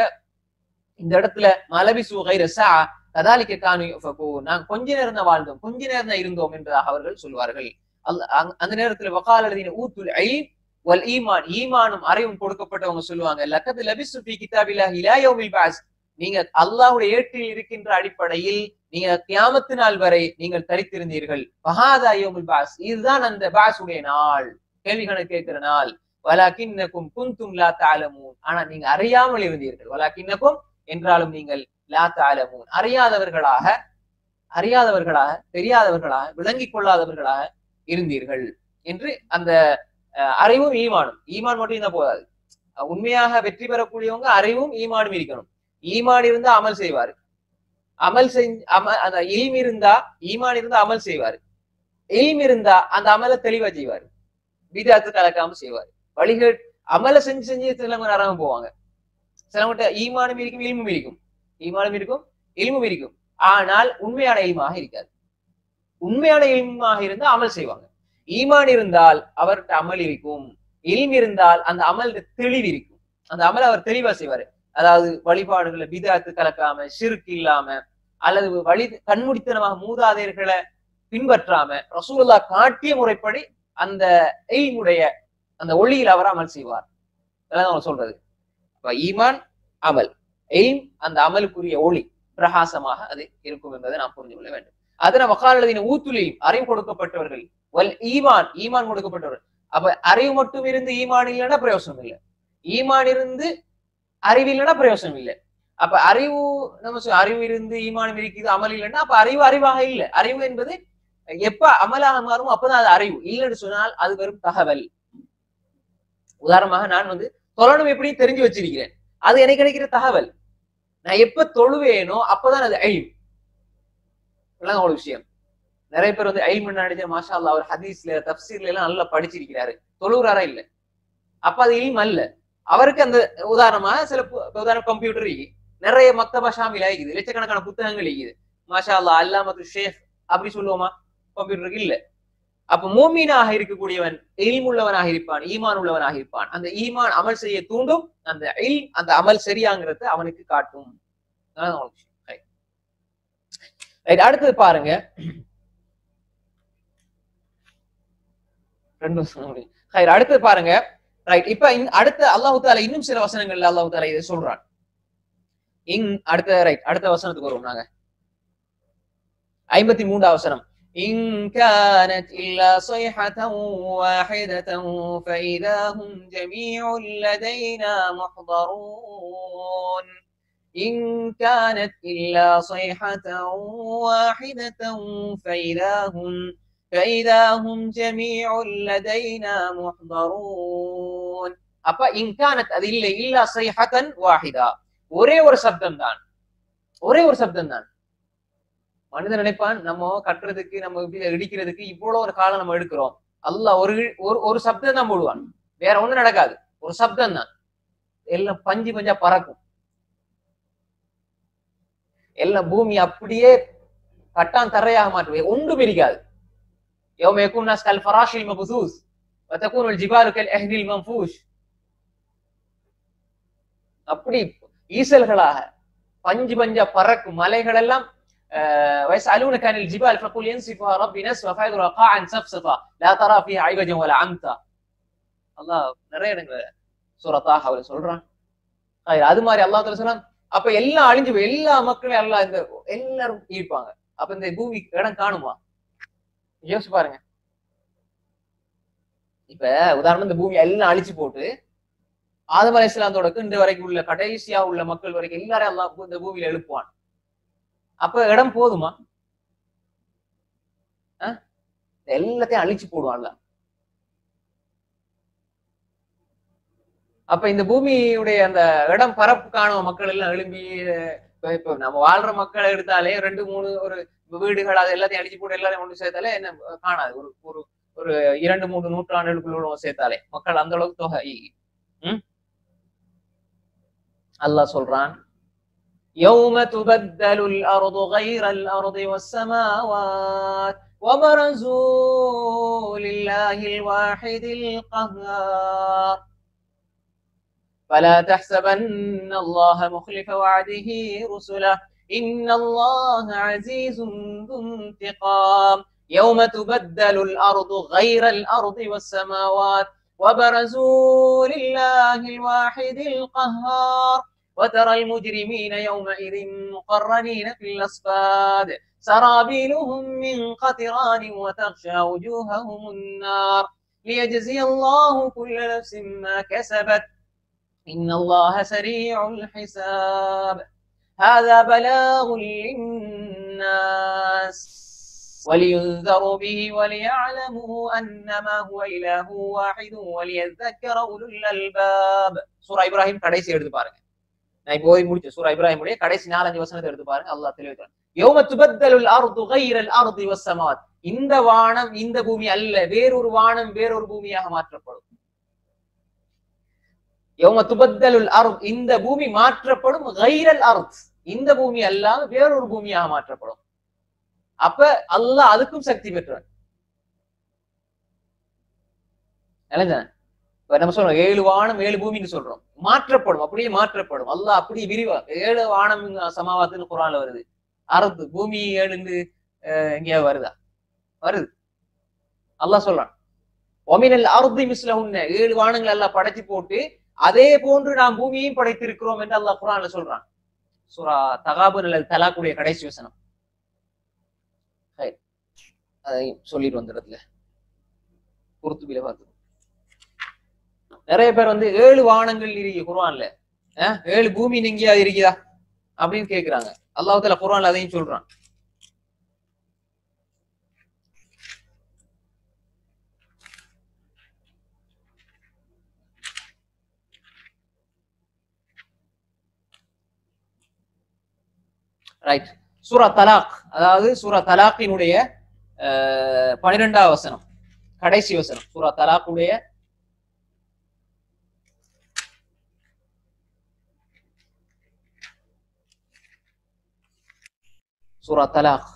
இந்த இடத்துல மலபி சுகைர சா கதாலிக்க காணி நாங்க கொஞ்ச நேரம் தான் வாழ்ந்தோம் கொஞ்ச நேரம் தான் இருந்தோம் என்பதாக அவர்கள் சொல்வார்கள் அல்ல அங்க- அந்த நேரத்துல வகாலதீன ஊத்துல் ஐல் வல் ஈமான் ஈமானும் அறிவும் கொடுக்கப்பட்டவங்க சொல்லுவாங்க லக்கத்து லபிசு ஃபீ கிதாபில்லாஹி இலா யௌமில் பாஸ் நீங்க அல்லாஹ்வுடைய ஏற்றில் இருக்கின்ற அடிப்படையில் நீங்க கியாமத்து நாள் வரை நீங்கள் தரித்திருந்தீர்கள் பஹாதா யௌமுல் பாஸ் இதுதான் அந்த பாஸுடைய நாள் கேள்வி கணக்கு கேட்கிற நாள் வலாக்கின்னக்கும் குந்தும் லா தஅலமூன் ஆனா நீங்க அறியாமல் இருந்தீர்கள் வலாக்கின்னக்கும் என்றாலும் நீங்கள் லா தஅலமூன் அறியாதவர்களாக அறியாதவர்களாக தெரியாதவர்களாக விளங்கிக் கொள்ளாதவர்களாக இருந்தீர்கள் என்று அந்த அஹ், அறிவும் ஈமானும் ஈமான் மட்டும் இருந்தா போதாது அஹ், உண்மையாக வெற்றி பெறக்கூடியவங்க அறிவும் ஈமானும் இருக்கணும் ஈமான் இருந்தா அமல் செய்வாரு அமல் செஞ்சு அம அந்த இல்ம் இருந்தா ஈமான் இருந்தா அமல் செய்வாரு இல்ம் இருந்தா அந்த அமலை தெளிவா செய்வாரு பீதாத்து கலக்காம செய்வாரு வழிகள் அமலை செஞ்சு செஞ்சு சிலவங்க நரக போவாங்க சிலவங்கிட்ட ஈமானும் இருக்கும் இல்மும் இருக்கும் ஈமானும் இருக்கும் இல்மும் இருக்கும் ஆனால் உண்மையான இல்மாக இருக்காது உண்மையான இல்மாக இருந்தா அமல் செய்வாங்க ஈமான் இருந்தால் அவர்கிட்ட அமல் இருக்கும் இல்ம் இருந்தால் அந்த அமல் தெளிவு இருக்கும் அந்த அமல் அவர் தெளிவா செய்வாரு அதாவது வழிபாடுகளை பிதாத்து கலக்காம சிறுக்கு இல்லாம அல்லது வழி கண்முடித்தனமாக மூதாதையர்களை பின்பற்றாம ரசூலுல்லா காட்டிய முறைப்படி அந்த எய்முடைய அந்த ஒளியில் அவர் அமல் செய்வார் அதான் அவங்க சொல்றது அப்ப ஈமான் அமல் எய்ம் அந்த அமலுக்குரிய ஒளி பிரகாசமாக அது இருக்கும் என்பதை நாம் புரிந்து கொள்ள வேண்டும் அதன வக்காலதின ஊத்துலில் அறிவு கொடுக்கப்பட்டவர்கள் வல் ஈமான் ஈமான் கொடுக்கப்பட்டவர்கள் அப்ப அறிவு மட்டும் இருந்து ஈமான் இல்லைன்னா பிரயோசனம் இல்லை ஈமான் இருந்து அறிவு இல்லைன்னா பிரயோசனம் இல்லை அப்ப அறிவு நம்ம சொல்~ அறிவு இருந்து ஈமானம் இருக்குது அமல் இல்லைன்னா அப்ப அறிவு அறிவாக இல்லை அறிவு என்பது எப்ப அமலாக மாறுமோ அப்பதான் அது அறிவு இல்லைன்னு சொன்னால் அது வெறும் தகவல் உதாரணமாக நான் வந்து தொழணும் எப்படி தெரிஞ்சு வச்சிருக்கிறேன் அது எனக்கு கிடைக்கிற தகவல் நான் எப்ப தொழுவேனோ அப்பதான் அது ஐம் இதெல்லாம் ஒரு விஷயம் நிறைய பேர் வந்து ஐம் நினைச்ச மாஷா அல்லாஹ் அவர் ஹதீஸ்ல தப்சீர்ல எல்லாம் நல்லா படிச்சிருக்கிறாரு தொழுகிறாரா இல்ல அப்ப அது இல்ம் அல்ல அவருக்கு அந்த உதாரணமா சில பு- உதாரணம் கம்ப்யூட்டர் இருக்குது நிறைய மக்தபா ஷாமில் இருக்குது லட்சக்கணக்கான புத்தகங்கள் இருக்குது மாஷா அல்லாஹ் அல்லாமத்து ஷேஃப் அப்படி சொல்லுவோமா கம்ப்யூட்டருக்கு இல்ல அப்ப மூமீனாக இருக்கக்கூடியவன் இல்முள்ளவனாக இருப்பான் ஈமான் உள்ளவனாக இருப்பான் அந்த ஈமான் அமல் செய்ய தூண்டும் அந்த இல் அந்த அமல் சரியாங்கிறத அவனுக்கு காட்டும் அதான் ஒரு விஷயம். Right. Right, அடுத்தது பாருங்க ரெண்டு வசனம் முடியும். Right, அடுத்தது பாருங்க ரைட் இப்ப இந்த- அடுத்த அல்லாஹு தாலா இன்னும் சில வசனங்கள்ல அல்லாஹு தாலா இதை சொல்றான் இங் அடுத்த ரைட் அடுத்த வசனத்துக்கு வருவோம் நாங்க ஐம்பத்தி மூன்றாம் வசனம் إن كانت إلا صيحة واحدة فإذا هم جميع لدينا محضرون إن كانت إلا صيحة واحدة فإذا هم فإذا هم جميع لدينا محضرون அப்ப இன்கானத் அது இல்லை இல்லா சைஹத்தன் வாஹிதா ஒரே ஒரு சப்தம் தான் ஒரே ஒரு சப்தம் தான் மனிதன் நினைப்பான் நம்ம கட்டுறதுக்கு நம்ம இப்படி இடிக்கிறதுக்கு இவ்வளவு ஒரு காலம் நம்ம எடுக்கிறோம் அல்லாஹ் ஒரு ஒரு ஒரு சப்தம் தான் போடுவான் வேற ஒண்ணும் நடக்காது ஒரு சப்தம் தான் எல்லாம் பஞ்சு பஞ்சா பறக்கும் எல்லாம் பூமி அப்படியே கட்டான் தரையாக மாற்றுவே ஒன்றும் இருக்காது يوم يكون الناس كالفراش المبثوث وتكون الجبال كالعهن المنفوش அப்படி ஈசல்களாக பஞ்சு பஞ்சா பறக்கும் மலைகள் எல்லாம் ويسألونك عن الجبال فقل ينسفها ربي نسفا فيذرها قاعا سفسفا لا ترى فيها عوجا ولا عمتا அல்லாஹ் நிறைய இடங்கள் சூரத்தாக அவர் சொல்றான் ஆஹ் அது மாதிரி அல்லாஹ் தஆலா சொல்றான் அப்ப எல்லாம் அழிஞ்சு போய் எல்லா மக்களும் எல்லாம் இந்த எல்லாரும் இருப்பாங்க அப்ப இந்த பூமி இடம் காணுமா யோசிச்சு பாருங்க இப்ப உதாரணம் இந்த பூமி எல்லாம் அழிச்சு போட்டு ஆதம் அலை இஸ்லாத்தோட இன்று வரைக்கும் உள்ள கடைசியா உள்ள மக்கள் வரைக்கும் எல்லாரும் எல்லாம் இந்த பூமியில எழுப்புவான் அப்ப இடம் போதுமா அஹ்? எல்லாத்தையும் அழிச்சு போடுவான்ல அப்ப இந்த பூமியுடைய அந்த இடம் பரப்பு காணும் மக்கள் எல்லாம் எழும்பி இப்ப இப்ப நம்ம வாழ்ற மக்களை எடுத்தாலே ரெண்டு மூணு ஒரு வீடுகள் அது எல்லாத்தையும் அடிச்சு போட்டு எல்லாரையும் ஒன்று சேர்த்தாலே என்ன காணாது ஒரு ஒரு ஒரு இரண்டு மூன்று நூற்றாண்டுகளுக்குள்ள சேர்த்தாலே மக்கள் அந்த அளவுக்கு தொகை ம் அல்லாஹ் சொல்றான் يوم تبدل الأرض غير الأرض والسماوات وبرزوا لله الواحد القهار فلا تحسبن الله مخلف وعده رسله إن الله عزيز ذو انتقام يوم تبدل الأرض غير الأرض والسماوات وبرزوا لله الواحد القهار وترى المجرمين يومئذ مقرنين في الأصفاد سرابيلهم من قطران وتغشى وجوههم النار ليجزي الله كل نفس ما كسبت إن الله سريع الحساب هذا بلاغ للناس ولينذروا به وليعلموا أنما هو إله واحد وليذكر أولو الألباب சூரா இப்ராஹிம் கடைசி எடுத்து பாருங்க நான் இப்போ போய் முடிச்ச சூரா இப்ராஹிமுடைய கடைசி நாலஞ்சு வசனத்தை எடுத்து பாருங்க அல்லாஹ் தெளிவாக யௌம துபத்தலுல் அர்து கைரல் அர்தி வஸ்ஸமாத் இந்த வானம் இந்த பூமி அல்ல வேறொரு வானம் வேறொரு பூமியாக மாற்றப்படும் யௌம துபத்தலுல் அர்த் இந்த பூமி மாற்றப்படும் கைரல் அர்த் இந்த பூமி அல்லாம வேறொரு பூமியாக மாற்றப்படும் அப்ப அல்லாஹ் அதுக்கும் சக்தி பெற்றவன் நினைஞ்சேன் இப்ப நம்ம சொல்றோம் ஏழு வானம் ஏழு பூமின்னு சொல்றோம் மாற்றப்படும் அப்படியே மாற்றப்படும் அல்லாஹ் அப்படியே விரிவா ஏழு வானம் சமாவாத்துன்னு குரான்ல வருது அறுத்து பூமி ஏழுந்து எங்கேயாவது வருதா வருது அல்லாஹ் சொல்றான் ஒமினல் அறுதி மிஸ்ல உன்ன ஏழு வானங்கள் எல்லாம் படைச்சு போட்டு அதே போன்று நாம் பூமியையும் படைத்திருக்கிறோம் என்று அல்லாஹ் குரான்ல சொல்றான் சுரா தகாபு அல்லது தலாக்குடைய கடைசி வசனம் அதை சொல்லிட்டு வந்துடுறதுல குருத்துபில பார்த்து நிறைய பேர் வந்து ஏழு வானங்கள் இருக்கு குர்ஆன்ல ஏழு பூமி எங்கேயா இருக்குதா அப்படின்னு கேக்குறாங்க அல்லாஹால குர்ஆன்ல அதையும் சொல்றான் ரைட் சூரா தலாக் அதாவது சூரா தலாக்கினுடைய பனிரெண்டாவது வசனம் கடைசி வசனம் சூரா தலாக்குடைய சூரா தலாக்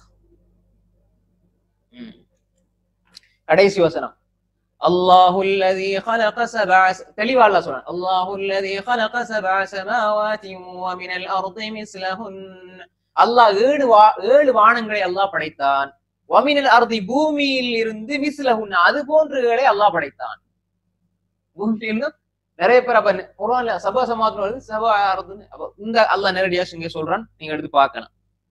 கடைசி வசனம் الله الذي خلق سبع தெளிவா அல்லாஹ் சொல்றான் الله الذي خلق سبع سماوات ومن الارض مثلهن அல்லாஹ் ஏழு வா ஏழு வானங்களை அல்லாஹ் படைத்தான் வமினல் அர்தி பூமியில் இருந்து மிஸ்லஹுன் அது போன்றகளை அல்லாஹ் படைத்தான் பூமியிலிருந்து நிறைய பேர் அப்ப குரான்ல சபா சமாத்ரம் வருது சபா அர்துன்னு அப்ப இந்த அல்லாஹ் நேரடியா இங்க சொல்றான் நீங்க எடுத்து பார்க்கணும்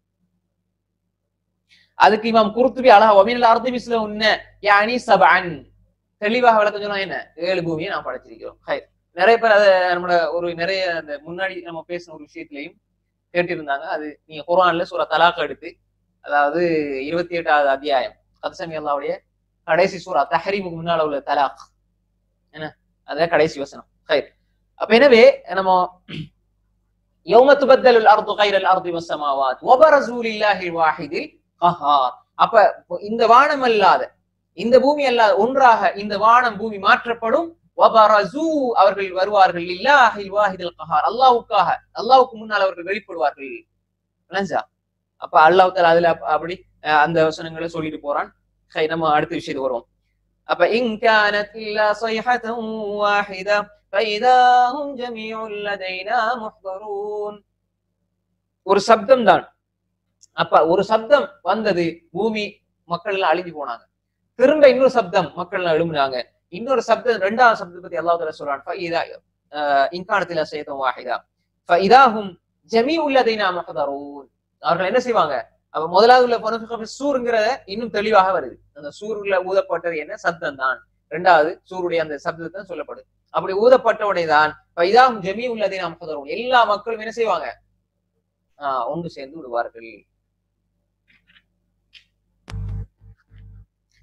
அதுக்கு இமாம் குருத்துபி அழகா ஒமினல் அர்தி மிஸ்லஹுன்ன யானி சபஅன் தெளிவாக விளக்கம் சொன்னா என்ன ஏழு பூமியை நாம் படைச்சிருக்கிறோம் ஹை நிறைய பேர் அதை நம்மளோட ஒரு நிறைய அந்த முன்னாடி நம்ம பேசின ஒரு விஷயத்திலையும் கேட்டிருந்தாங்க அது நீங்க குரான்ல சூரா தலாக் எடுத்து அதாவது இருபத்தி எட்டாவது அத்தியாயம் கதசமி அல்லாவுடைய கடைசி சூரா தஹரீமுக்கு முன்னால உள்ள தலாக் என்ன அதான் கடைசி வசனம் ஹைர் அப்ப எனவே நம்ம யௌம துபத்தல் அர்து கைரல் அர்தி வசமாவாத் ஒபரசூலில்லாஹில் வாஹிதில் கஹார் அப்ப இந்த வானம் அல்லாத இந்த பூமி அல்லாத ஒன்றாக இந்த வானம் பூமி மாற்றப்படும் வபரசு அவர்கள் வருவார்கள் இல்லாஹில் வாஹிதில் கஹார் அல்லாஹ்வுக்காக அல்லாஹ்வுக்கு முன்னால் அவர்கள் வெளிப்படுவார்கள் விளஞ்சா அப்ப அல்லாஹ் தாலா அதுல அப்படி அந்த வசனங்களை சொல்லிட்டு போறான் ஹை நம்ம அடுத்த விஷயத்துக்கு வருவோம் அப்ப இன் கானத் இல்லா صيحة واحدة فإذا هم جميع لدينا محضرون ஒரு சப்தம் தான் அப்ப ஒரு சப்தம் வந்தது பூமி மக்கள் எல்லாம் அழிஞ்சு போனாங்க திரும்ப இன்னொரு சப்தம் மக்கள் எல்லாம் எழும்புனாங்க இன்னொரு சப்தம் ரெண்டாவது சப்தத்தை பத்தி அல்லாஹ் தாலா சொல்றான் ஃபஇதா இன்கானத்தில செய்தம் வாஹிதா ஃபஇதாஹும் ஜமீஉல் லதைனா முஹதரூன் அவர்கள் என்ன செய்வாங்க அப்ப முதலாவது உள்ள பனஃபிக சூருங்கிறத இன்னும் தெளிவாக வருது அந்த சூருல ஊதப்பட்டது என்ன சப்தம் தான் ரெண்டாவது சூருடைய அந்த சப்தத்தை சொல்லப்படுது அப்படி ஊதப்பட்ட உடையதான் இதாகும் ஜமீ உள்ளதை நாம் முகதரும் எல்லா மக்களும் என்ன செய்வாங்க ஆஹ் ஒன்று சேர்ந்து விடுவார்கள்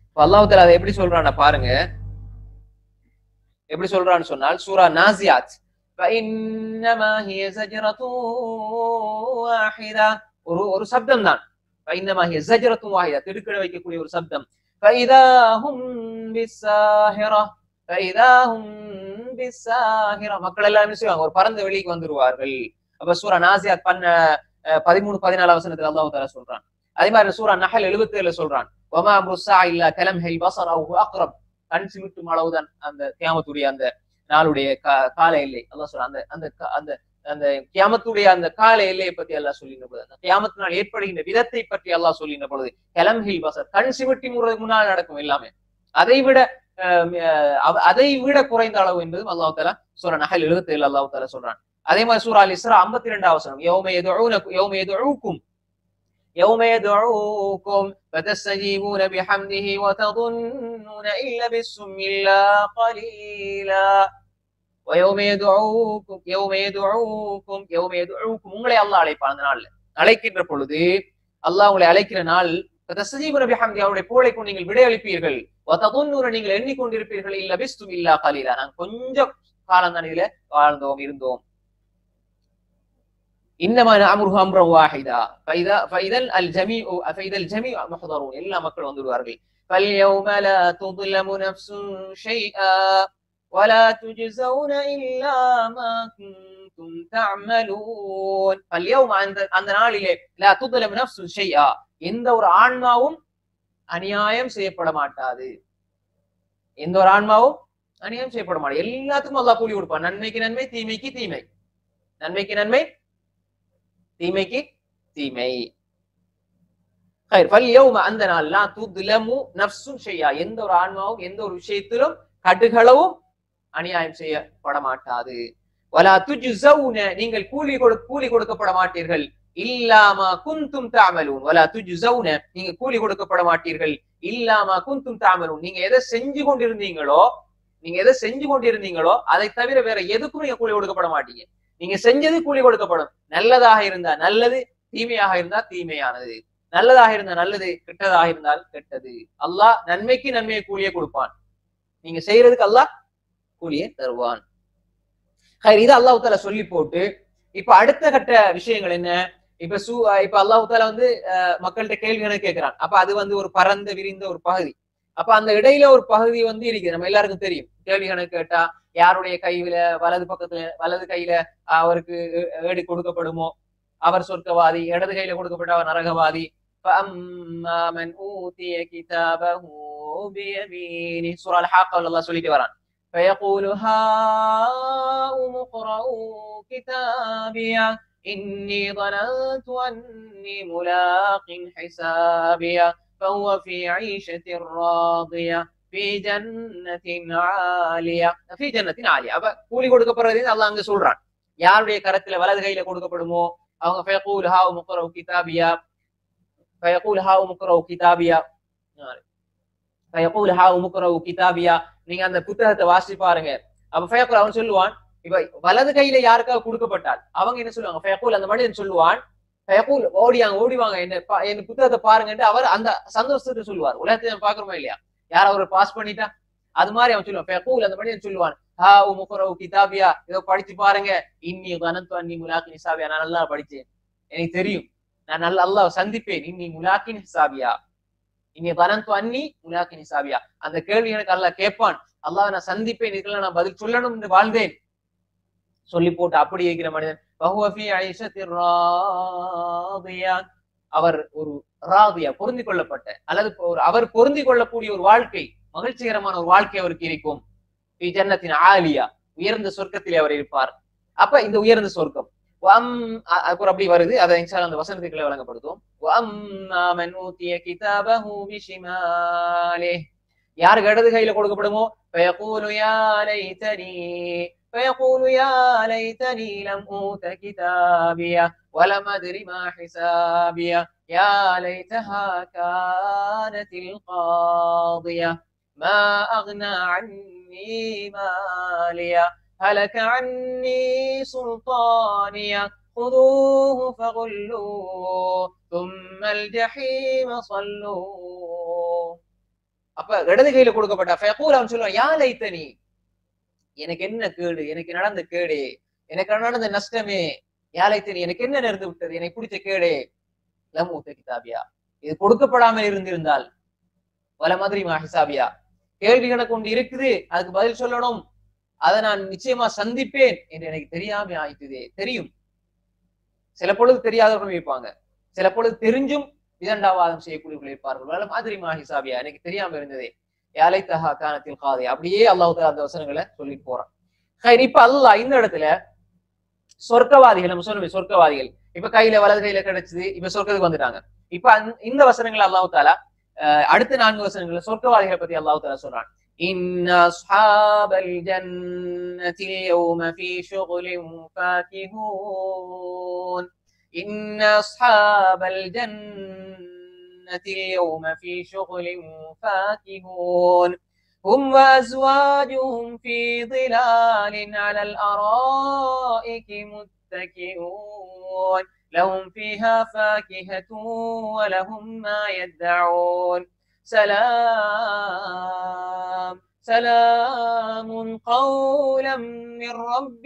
அல்லாஹால அதை எப்படி சொல்றான பாருங்க எப்படி சொல்றான்னு சொன்னால் சூரா நாசியாத் فإنما هي زجرة واحدة ஒரு ஒரு சப்தம் தான் فإنما هي زجرة واحدة திடுக்கிட வைக்கக்கூடிய ஒரு சப்தம் فإذا هم بالساهرة فإذا هم بالساهرة மக்கள் எல்லாம் என்ன செய்வாங்க ஒரு பறந்த வெளிக்கு வந்துருவார்கள் அப்ப சூரா நாசியாத் பண்ண அஹ், பதிமூணு பதினாலாம் வசனத்துல அல்லாஹ் தாலா சொல்றான் அதே மாதிரி சூரா நஹல் எழுபத்தி ஏழுல சொல்றான் ஒமா அம்ருசா இல்லா கலம் ஹெல் பசர் அவு அக்ரப் கண் சிமிட்டும் அளவுதான் அந்த கியாமத்துடைய அந்த நாளுடைய கா- கால எல்லை அல்லாஹ் சொல்றான் அந்த அந்த கா- அந்த அந்த கியாமத்துடைய அந்த கால எல்லையை பத்தி அல்லாஹ் சொல்லின பொழுது அந்த கியாமத்தினால் ஏற்படுகின்ற விதத்தை பற்றி அல்லாஹ் சொல்லின பொழுது கலம் ஹில் பசர் கண் சிமிட்டி முறைக்கு முன்னால் நடக்கும் எல்லாமே அதை விட அஹ், அஹ், அதை விட குறைந்த அளவு என்பதும் அல்லாஹ் தாலா சூரா நஹல் எழுபத்தி ஏழு அல்லாஹ் தாலா சொல்றான் அதே மாதிரி சூரா அல் இஸ்ரா ஐம்பத்தி ரெண்டாவது வசனம் யௌம யதுஊனக்கும் யௌம யதுஊக்கும் يوم يدعوكم فتستجيبون بحمده وتظنون إن لبثتم إلا قليلا ويوم يدعوكم يوم يدعوكم يوم يدعوكم உங்களை அல்லாஹ் அழைப்பான் அந்த நாள்ல அழைக்கின்ற பொழுது அல்லாஹ் உங்களை அழைக்கிற நாள் فتستجيبون بحمده அவருடைய புகழை கொண்டு நீங்கள் விடையளிப்பீர்கள் وتظنون நீங்கள் எண்ணிக்கொண்டிருப்பீர்கள் இல்ல பிஸ்தும் இல்லா கலீலா நான் கொஞ்சம் காலம் தான் இதுல வாழ்ந்தோம் இருந்தோம் انما نامره امرا واحدا فاذا فاذا الجميع فاذا الجميع محضرون எல்லா மக்கள் வந்துடுவார்கள் فاليوم لا تظلم نفس شيئا ولا تجزون الا ما كنتم تعملون فاليوم அந்த அந்த நாளிலே لا تظلم نفس شيئا எந்த ஒரு ஆன்மாவும் அநியாயம் செய்யப்பட மாட்டாது எந்த ஒரு ஆன்மாவும் அநியாயம் செய்யப்பட மாட்டாது எல்லாத்துக்கும் அல்லாஹ் கூலி கொடுப்பான் நன்மைக்கு நன்மை தீமைக்கு தீமை நன்மைக்கு நன்மை தீமைக்கு தீமை خير فاليوم அந்த நாள் லா துத்லமு நஃப்சுன் ஷையா எந்த ஒரு ஆன்மாவும் எந்த ஒரு விஷயத்திலும் கடுகளவும் அநியாயம் செய்யப்பட மாட்டாது வலா துஜ்ஸவுன நீங்கள் கூலி கொடு கூலி கொடுக்கப்பட மாட்டீர்கள் இல்லாமா குந்தும் தாமலூன் வலா துஜ்ஸவுன நீங்க கூலி கொடுக்கப்பட மாட்டீர்கள் இல்லாமா குந்தும் தாமலூன் நீங்க எதை செஞ்சு கொண்டிருந்தீங்களோ நீங்க எதை செஞ்சு கொண்டிருந்தீங்களோ அதை தவிர வேற எதுக்கும் நீங்க கூலி கொடுக்கப்பட மாட்டீங்க நீங்க செஞ்சது கூலி கொடுக்கப்படும் நல்லதாக இருந்தா நல்லது தீமையாக இருந்தா தீமையானது நல்லதாக இருந்தா நல்லது கெட்டதாக இருந்தால் கெட்டது அல்லாஹ் நன்மைக்கு நன்மையை கூலியை கொடுப்பான் நீங்க செய்யறதுக்கு அல்லாஹ் கூலியை தருவான் ஹைர், இது அல்லாஹ் தாலா சொல்லி போட்டு இப்ப அடுத்த கட்ட விஷயங்கள் என்ன இப்ப சூ இப்ப அல்லாஹ் தாலா வந்து அஹ், மக்கள்கிட்ட கேள்விகளை கேட்கிறான் அப்ப அது வந்து ஒரு பரந்த விரிந்த ஒரு பகுதி அப்ப அந்த இடையில ஒரு பகுதி வந்து இருக்குது நம்ம எல்லாருக்கும் தெரியும் கேள்வி கணக்கு கேட்டா யாருடைய கையில வலது பக்கத்துல வலது கையில அவருக்கு ஏ- ஏடு கொடுக்கப்படுமோ அவர் சொர்க்கவாதி இடது கையில கொடுக்கப்பட்ட அவர் நரகவாதி فأما من أوتي كتابه بيمينه سورة الحاقة الله சொல்லிட்டு வரான் فيقول هاؤم اقرءوا كتابيه إني ظننت أني ملاق حسابيه فهو في عيشة راضية في جنة عالية في جنة عالية அப்ப கூலி கொடுக்கப்படுறது அல்லாஹ் அங்க சொல்றான் யாருடைய கரத்துல வலது கையில கொடுக்கப்படுமோ அவங்க فيقول هاؤم اقرءوا كتابيه فيقول هاؤم اقرءوا كتابيه فيقول هاؤم اقرءوا كتابيه நீங்க அந்த புத்தகத்தை வாசி பாருங்க அப்ப ஃபயக்குல் அவன் சொல்லுவான் இப்ப வலது கையில யாருக்காக கொடுக்கப்பட்டால் அவங்க என்ன சொல்லுவாங்க ஃபயக்குல் அந்த மனிதன் சொல்லுவான் ஃபயக்குல் ஓடியாங்க ஓடிவாங்க என்ன பா- என் புத்தகத்தை பாருங்கன்ட்டு அவர் அந்த சந்தோஷத்தை சொல்லுவார் உலகத்தை நம்ம பாக்குறோமா இல்லையா யார் அவர் பாஸ் பண்ணிட்டா அது மாதிரி அவன் சொல்லுவான் ஃபயக்குல் அந்த மனிதன் சொல்லுவான் ஹா உமுக்குரவு கிதாபியா இதோ படிச்சு பாருங்க இன்னி கனந்து அன்னி முலாக்கி நிசாபியா நான் நல்லா படிச்சேன் எனக்கு தெரியும் நான் நல்ல அல்லாஹ் சந்திப்பேன் இன்னி முலாக்கி நிசாபியா இன்னி கனந்து அன்னி முலாக்கி நிசாபியா அந்த கேள்வி எனக்கு அல்லாஹ் கேட்பான் அல்லாஹ் நான் சந்திப்பேன் இதுக்கெல்லாம் நான் பதில் சொல்லணும் என்று வாழ்ந்தேன் சொல்லி போட்டு அப்படி இருக்கிற மனிதன் வஹுவ ஃபீ ஐஷத்திர் ராதியா. அவர் ஒரு ராதியா பொருந்தி கொள்ளப்பட்ட அல்லது ஒரு அவர் பொருந்தி கொள்ளக்கூடிய ஒரு வாழ்க்கை மகிழ்ச்சிகரமான ஒரு வாழ்க்கை அவருக்கு இருக்கும் ஃபீ ஜன்னத்தின் ஆலியா உயர்ந்த சொர்க்கத்திலே அவர் இருப்பார் அப்ப இந்த உயர்ந்த சொர்க்கம் வம் அ- அப்புறம் அப்படி வருது அதை இன்ஷா அந்த வசனத்துக்குள்ள வழங்கப்படுத்தும் வம்மா மன் ஊதிய கிதாபஹு பிஷிமாலிஹ் யாருக்கு இடது கையில கொடுக்கப்படுமோ فيقول يا ليتني فيقول يا ليتني لم أوت كتابيه ولم أدر ما حسابيه يا ليتها كانت القاضية ما أغنى عني ماليه هلك عني سلطانيه خذوه فغلوه ثم الجحيم صلوه அப்ப இடது கையில கொடுக்கப்பட்ட ஃபயகூல் அவன் சொல்லுவான் யா லைத்தனி எனக்கு என்ன கேடு எனக்கு நடந்த கேடு எனக்கு நடந்த நஷ்டமே யாழைத்தனி எனக்கு என்ன நேர்ந்து விட்டது எனக்கு பிடிச்ச கேடே லமூத்த கிதாபியா இது கொடுக்கப்படாமல் இருந்திருந்தால் வல மாதிரி ஹிசாபியா கேள்வி கணக்கு ஒன்று இருக்குது அதுக்கு பதில் சொல்லணும் அதை நான் நிச்சயமா சந்திப்பேன் என்று எனக்கு தெரியாம ஆயிட்டுதே தெரியும் சில பொழுது தெரியாதவர்களும் இருப்பாங்க சில பொழுது தெரிஞ்சும் விதண்டாவாதம் செய்யக்கூடியவர்கள் இருப்பார்கள் வல மாதிரி ஹிசாபியா எனக்கு தெரியாம இருந்ததே யாலை தஹா கானத்தில் காதை அப்படியே அல்லாஹ் தஆலா அந்த வசனங்களை சொல்லிட்டு போறான் ஹைர், இப்ப அல்லாஹ் இந்த இடத்துல சொர்க்கவாதிகள் நம்ம சொல்லுவோம் சொர்க்கவாதிகள் இப்ப கையில வலது கையில கிடைச்சது இப்ப சொர்க்கத்துக்கு வந்துட்டாங்க இப்ப அந்த- இந்த வசனங்கள் அல்லாஹ் தாலா அஹ், அடுத்த நான்கு வசனங்கள் சொர்க்கவாதிகளை பத்தி அல்லாஹ் தாலா சொல்றான் إن أصحاب الجنة اليوم في شغل فاكهون إن أصحاب الجنة اليوم في شغل فاكهون هم وأزواجهم في ظلال على الأرائك متكئون لهم فيها فاكهة ولهم ما يدعون سلام سلام قولا من رب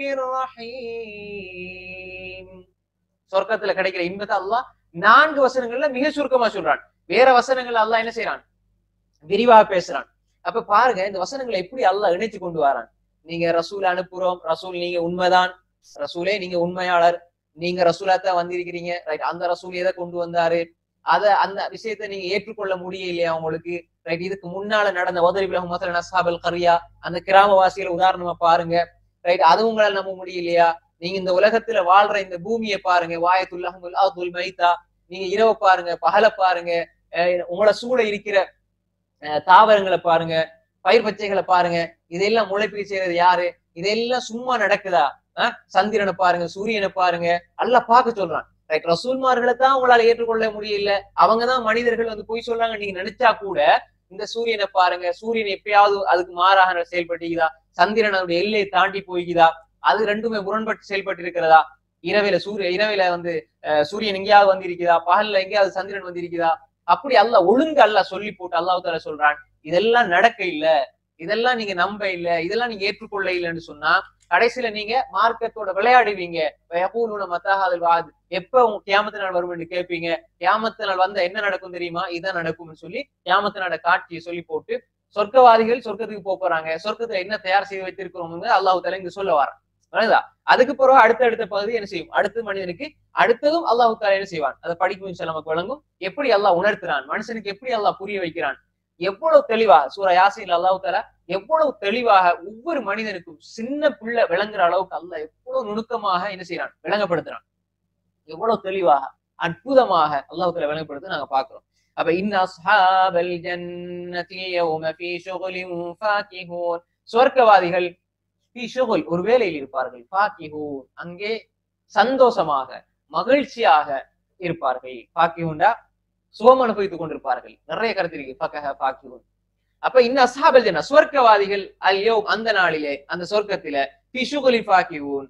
رحيم சொர்க்கத்துல கிடைக்கிற இன்பத்தை அல்லாஹ் நான்கு வசனங்கள்ல மிக சுருக்கமா சொல்றான் வேற வசனங்கள் அல்லாஹ் என்ன செய்யறான் விரிவாக பேசுறான் அப்ப பாருங்க இந்த வசனங்களை எப்படி அல்லாஹ் இணைச்சு கொண்டு வரான் நீங்க ரசூல் அனுப்புறோம் ரசூல் நீங்க உண்மைதான் ரசூலே நீங்க உண்மையாளர் நீங்க ரசூலாத்தான் வந்திருக்கிறீங்க ரைட் அந்த ரசூல் எதை கொண்டு வந்தாரு அத அந்த விஷயத்தை நீங்க ஏற்றுக்கொள்ள முடியலையா உங்களுக்கு ரைட் இதுக்கு முன்னால நடந்த உதவிபிலகம் மசலன் அசாபல் கரியா அந்த கிராமவாசிகளை உதாரணமா பாருங்க ரைட் அது உங்களால நம்ப முடியலையா நீங்க இந்த உலகத்துல வாழ்ற இந்த பூமியை பாருங்க வாயத்துல்லஹமுல் அதுல் மைத்தா நீங்க இரவை பாருங்க பகல பாருங்க அஹ் உங்களை சூழ இருக்கிற அஹ் தாவரங்களை பாருங்க பயிர் பச்சைகளை பாருங்க இதெல்லாம் முளைப்பீடு செய்யறது யாரு இதெல்லாம் சும்மா நடக்குதா அஹ் சந்திரனை பாருங்க சூரியனை பாருங்க எல்லாம் பார்க்க சொல்றான் ரைட் ரசூல்மார்களை தான் உங்களால ஏற்றுக்கொள்ள முடியல அவங்கதான் மனிதர்கள் வந்து போய் சொல்றாங்க நீங்க நினைச்சா கூட இந்த சூரியனை பாருங்க சூரியன் எப்பயாவது அதுக்கு மாறாக செயல்பட்டுக்குதா சந்திரன் அதனுடைய எல்லையை தாண்டி போய்க்குதா அது ரெண்டுமே முரண்பட்டு செயல்பட்டு இருக்கிறதா இரவில சூரிய இரவில வந்து அஹ், சூரியன் எங்கேயாவது வந்திருக்குதா பகல்ல எங்கேயாவது சந்திரன் வந்திருக்குதா அப்படி அல்லாஹ் ஒழுங்கு அல்லாஹ் சொல்லி போட்டு அல்லாஹ் தால சொல்றான் இதெல்லாம் நடக்க இல்ல இதெல்லாம் நீங்க நம்ப இல்ல இதெல்லாம் நீங்க ஏற்றுக்கொள்ள இல்லைன்னு சொன்னா கடைசியில நீங்க மார்க்கத்தோட விளையாடுவீங்க யகூலுன மத்தாஹாதல் வாத் எப்ப உங்க கியாமத்து நாள் வரும் என்று கேட்பீங்க கியாமத்து நாள் வந்தா என்ன நடக்கும் தெரியுமா இதான் நடக்கும்னு சொல்லி கியாமத்து நாட காட்சியை சொல்லி போட்டு சொர்க்கவாதிகள் சொர்க்கத்துக்கு போக போறாங்க சொர்க்கத்துல என்ன தயார் செய்து வைத்திருக்கிறோம் அல்லாஹ் தலை இங்க சொல்ல வரான் புரியுதா அதுக்கு பிறகு அடுத்த அடுத்த பகுதி என்ன செய்யும் அடுத்த மனிதனுக்கு அடுத்ததும் அல்லாஹு தாலா என்ன செய்வான் அதை படிக்கும் சொல்ல நமக்கு வழங்கும் எப்படி அல்லாஹ் உணர்த்துறான் மனுஷனுக்கு எப்படி அல்லாஹ் புரிய வைக்கிறான் எவ்வளவு தெளிவா சூரா யாசின் அல்லாஹு தாலா எவ்வளவு தெளிவாக ஒவ்வொரு மனிதனுக்கும் சின்ன பிள்ளை விளங்குற அளவுக்கு அல்லாஹ் எவ்வளவு நுணுக்கமாக என்ன செய்யறான் விளங்கப்படுத்துறான் எவ்வளவு தெளிவாக அற்புதமாக அல்லாஹ் தாலா விளங்கப்படுத்த நாங்க பாக்குறோம் அப்ப இன்ன அஸ்ஹாபல் ஜன்னதி யௌம ஃபீ ஷுகுலின் ஃபாகிஹூன் சொர்க்கவாதிகள் ஃபீ ஷுகுல் ஒரு வேலையில் இருப்பார்கள் ஃபாகிஹூன் அங்கே சந்தோஷமாக மகிழ்ச்சியாக இருப்பார்கள் ஃபாகிஹூன்டா சுகம் அனுபவித்துக் கொண்டிருப்பார்கள் நிறைய கருத்து இருக்கு ஃபகஹ ஃபாகிஹூன் அப்ப இன்ன அஸ்ஹாபல் ஜன்ன சொர்க்கவாதிகள் அல்யோ அந்த நாளிலே அந்த சொர்க்கத்தில ஃபீ ஷுகுலி ஃபாகிஹூன்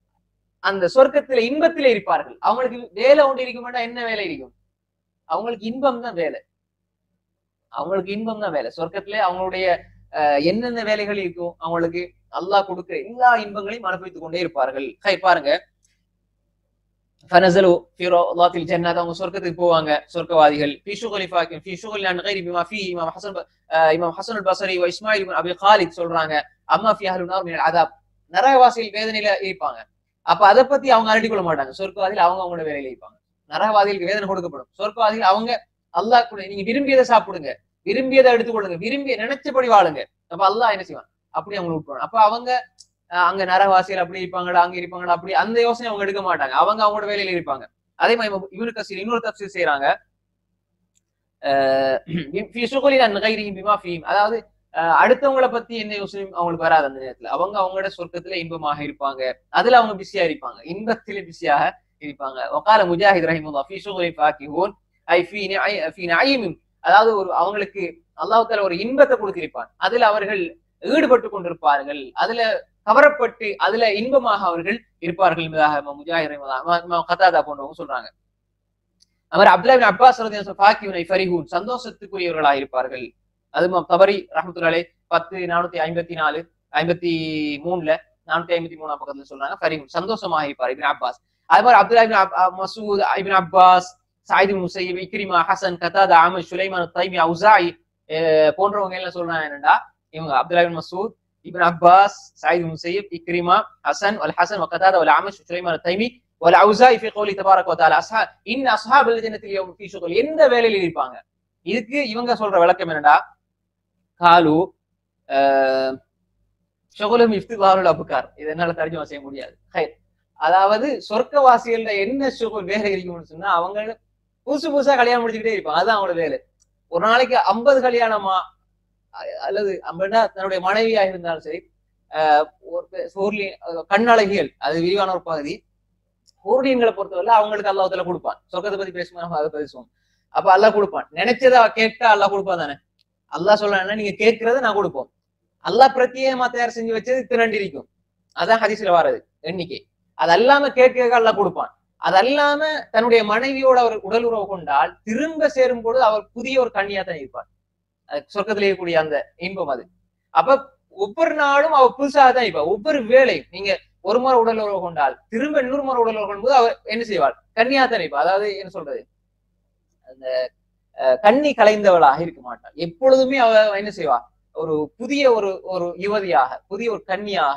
அந்த சொர்க்கத்தில இன்பத்திலே இருப்பார்கள் அவங்களுக்கு வேலை ஒன்று இருக்க மாட்டா என்ன வேலை இருக்கும் அவங்களுக்கு இன்பம் தான் வேலை அவங்களுக்கு இன்பம் தான் வேலை சொர்க்கத்திலே அவங்களுடைய அஹ், என்னென்ன வேலைகள் இருக்கும் அவங்களுக்கு அல்லாஹ் கொடுக்கிற எல்லா இன்பங்களையும் அனுபவித்துக் கொண்டே இருப்பார்கள் ஹை பாருங்க ஃபனஸலு ஃபீ ரௌலாத்தில் ஜன்னத் அவங்க சொர்க்கத்துக்கு போவாங்க சொர்க்கவாதிகள் ஃபீ ஷுகுலி ஃபாக்கின் ஃபீ ஷுகுலி அன் கைரி பிமா ஃபீ இமாம் ஹஸன் ப- அஹ், இமாம் ஹஸன் அல் பஸரி வ இஸ்மாயில் இப்னு அபி காலித் சொல்றாங்க அம்மா ஃபீ அஹ்லு நார் மினல் அதாப் நரகவாசிகள் வேதனையில இருப்பாங்க அப்ப அதை பத்தி அவங்க அரடி கொள்ள மாட்டாங்க சொர்க்கவாதிகள் அவங்க அவங்களோட வேலையில இருப்பாங்க நரகவாதிகளுக்கு வேதனை கொடுக்கப்படும் சொர்க்கவாதிகள் அவங்க அல்லாஹ் கூட நீங்க விரும்பியதை சாப்பிடுங்க விரும்பியதை எடுத்துக்கொள்ளுங்க விரும்பிய நினைச்சபடி வாழுங்க அப்ப அல்லாஹ் என்ன செய்வான் அப்படி அவங்க விட்டுருவாங்க அப்ப அவங்க அஹ், அங்க நரகவாசிகள் அப்படி இருப்பாங்களா அங்க இருப்பாங்களா அப்படி அந்த யோசனை அவங்க எடுக்க மாட்டாங்க அவங்க அவங்களோட வேலையில இருப்பாங்க அதே மாதிரி இவனு கசீர் இன்னொரு தப்சீர் செய்யறாங்க அஹ், ஃபீ ஷுகுலின் அன் கைரிஹிம் பிமா ஃபீஹிம். அதாவது அஹ், அடுத்தவங்கள பத்தி என்ன யோசனை அவங்களுக்கு வராது அந்த நேரத்துல அவங்க அவங்களோட சொர்க்கத்துல இன்பமாக இருப்பாங்க அதுல அவங்க பிஸியா இருப்பாங்க இன்பத்திலே பிஸியாக இருப்பாங்க வகால முஜாஹித் ரஹிமுல்லா ஃபீ ஷுகுலின் ஃபாக்கிஹூன் ஐ ஃபீ நிஐ- ஃபீ நஈமின் அதாவது ஒரு அவங்களுக்கு அல்லாஹ் தஆலா ஒரு இன்பத்தை கொடுத்திருப்பான் அதுல அவர்கள் ஈடுபட்டு கொண்டிருப்பார்கள் அதுல கவரப்பட்டு அதுல இன்பமாக அவர்கள் இருப்பார்கள் என்பதாக இமாம் முஜாஹித் ரஹிமஹுல்லாஹ், இமாம் இமாம் கத்தாதா போன்றவங்க சொல்றாங்க அவர் அப்துல்லா பின் அப்பாஸ் ரலியல்லாஹு அன்ஹு ஃபாக்கியுனை ஃபரிஹூன் சந்தோஷத்துக்குரியவர்களாக இருப்பார்கள் அது இமாம் தபரி ரஹ்மத்துல்லாஹி பத்து நானூத்தி ஐம்பத்தி நாலு ஐம்பத்தி மூணுல நானூத்தி ஐம்பத்தி மூணாம் பக்கத்துல சொல்றாங்க ஃபரீஹுன் சந்தோஷமாக இருப்பார் இபின் அப்பாஸ் அது மாதிரி அப்துல்லா இபின் அப்- அப்- Masud ibn Abbas Said Musayyib Ikrima Hasan Qatada Ahmad Sulaiman Taymi Awzai அஹ் போன்றவங்க எல்லாம் சொல்றாங்க என்னடா இவங்க Abdullah ibn Masud ibn Abbas Said Musayyib Ikrima Hasan வல் ஹசன் وقتادة والأعمش وسليمان التيمي والأوزاعي في قوله تبارك وتعالى أصحاب إن أصحاب الجنة اليوم في شغل எந்த வேலையில இருப்பாங்க இதுக்கு இவங்க சொல்ற விளக்கம் என்னடா காலு ஷகுலும் இஃப்திதாருல் அபுகார் இது என்னால தர்ஜுமா செய்ய முடியாது ஹைர் அதாவது சொர்க்கவாசிகள்ட என்ன ஷுகுல் வேலை இருக்கும்னு சொன்னா அவங்க புதுசு புதுசா கல்யாணம் முடிச்சுக்கிட்டே இருப்பாங்க அதுதான் அவங்களோட வேலை ஒரு நாளைக்கு ஐம்பது கல்யாணமா அ- அல்லது ஐம்பதுனா தன்னுடைய மனைவியா இருந்தாலும் சரி ஆஹ் ஒரு பே- சூரியன் அஹ் கண்ணழகிகள் அது விரிவான ஒரு பகுதி சூரியன்களை பொறுத்தவரை அவங்களுக்கு அல்லாஹத்துல கொடுப்பான் சொர்க்கத்தை பத்தி பேசும்போது நம்ம அதை பேசுவோம் அப்ப அல்லாஹ் கொடுப்பான் நினைச்சதா கேட்டா அல்லாஹ் கொடுப்பான் தானே அல்லாஹ் சொல்றான்னா நீங்க கேட்கறத நான் கொடுப்போம் அல்லாஹ் பிரத்யேகமா தயார் செஞ்சு வச்சது திரண்டு இருக்கும் அதான் ஹதீஸ்ல வர்றது எண்ணிக்கை அது அல்லாம கேட்க அல்லாஹ் கொடுப்பான் அது அல்லாம தன்னுடைய மனைவியோட அவர் உடல் உறவு கொண்டால் திரும்ப சேரும் பொழுது அவர் புதிய ஒரு கண்ணியா தான் இருப்பார் அது சொர்க்கத்திலே இருக்கக்கூடிய அந்த இன்பம் அது அப்ப ஒவ்வொரு நாளும் அவர் புதுசாக தான் இருப்பார் ஒவ்வொரு வேலையும் நீங்க ஒரு முறை உடல் உறவு கொண்டால் திரும்ப இன்னொரு முறை உடல் உறவு கொண்டு அவர் என்ன செய்வார் கன்னியா தான் இருப்பார் அதாவது என்ன சொல்றது அந்த அஹ், கன்னி கலைந்தவளாக இருக்க மாட்டாள் எப்பொழுதுமே அவ என்ன செய்வா ஒரு புதிய ஒரு ஒரு யுவதியாக புதிய ஒரு கன்னியாக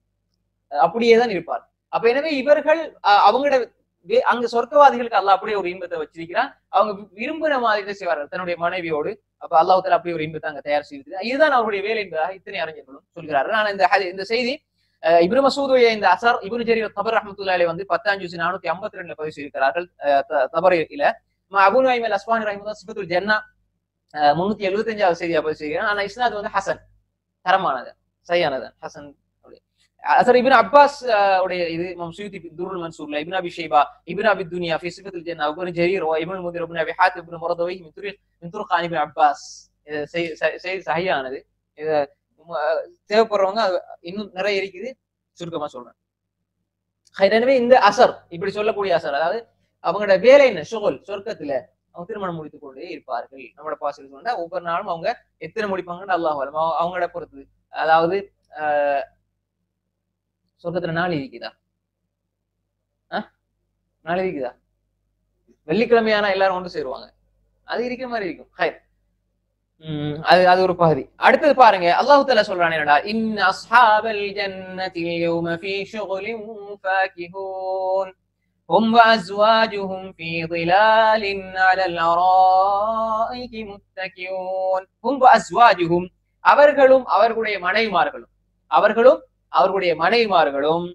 அஹ், அப்படியே தான் இருப்பார் அப்ப எனவே இவர்கள் அஹ், அவங்களோட வே- அங்க சொர்க்கவாதிகளுக்கு அல்லாஹ் அப்படியே ஒரு இன்பத்தை வச்சிருக்கிறான் அவங்க விரும்பின மாதிரி என்ன செய்வார்கள் தன்னுடைய மனைவியோடு அப்ப அல்லாஹ் அப்படியே ஒரு இன்பத்தை அங்க தயார் செய்திருக்கிறார் இதுதான் அவருடைய வேலை என்பதாக இத்தனை அறிஞர்களும் சொல்கிறார்கள் நான் இந்த ஹதி- இந்த செய்தி அஹ், இப்னு மசூதுடைய இந்த அசர் இப்னு ஜரீர் தபர் ரஹமத்துல்லாலே வந்து பத்தாம் ஜூசி நானூத்தி ஐம்பத்தி ரெண்டுல பதிவு செய்திருக்கிறார்கள் அஹ், த- தபரில அபு நுவைம் அல் அஸ்வானி ரஹிமுல்லா சிபத்துல் ஜன்னா அஹ், முன்னூத்தி எழுபத்தி அஞ்சாவது செய்தியா பதிவு செய்கிறேன் ஆனா இஸ்னாத் வந்து ஹசன் தரமானது சரியானது ஹசன் அப்படி. அசர் இபின் அப்பாஸ் அஹ், உடைய இது இமாம் சுயூதி துருல் மன்சூர்ல இப்னு அபி ஷைபா இப்னு அபி துனியா ஃபி சிபத்துல் ஜன்னா இப்னு ஜரீர் வ இப்னு முதிர் இப்னு அபி ஹாத்திம் இப்னு முரதவை மின் துருக் மின் துருக் ஆன் இப்னு அப்பாஸ் இது செய்- செய்- செய்தி சஹியானது இது உம், அஹ், தேவைப்படுறவங்க அது இன்னும் நிறைய இருக்குது சுருக்கமா சொல்றேன் ஹைர், எனவே இந்த அசர் இப்படி சொல்லக்கூடிய அசர் அதாவது அவங்களோட வேலை என்ன ஷுகுல் சொர்க்கத்துல அவங்க திருமணம் முடித்துக் கொண்டே இருப்பார்கள் நம்மளோட பாசில் சொன்னா ஒவ்வொரு நாளும் அவங்க எத்தனை முடிப்பாங்கன்னு அல்லாஹ் வரும் அவங்களோட பொறுத்து அதாவது ஆஹ், சொர்க்கத்துல நாள் இருக்குதா ஆஹ்? நாள் இருக்குதா வெள்ளிக்கிழமையானா எல்லாரும் ஒன்று சேருவாங்க அது இருக்கிற மாதிரி இருக்கும் ஹைர் உம் அது அது ஒரு பகுதி அடுத்தது பாருங்க அல்லாஹ் தஆலா சொல்றானே என்னடா இன் அஸ்ஹாபல் ஜன்னதி யௌம ஃபீ ஷுகுலின் ஃபாகிஹூன் هم وأزواجهم في ظلال على الأرائك متكئون هم وأزواجهم அவர்களும் அவர்களுடைய மனைவிமார்களும் அவர்களும் அவர்களுடைய மனைவிமார்களும்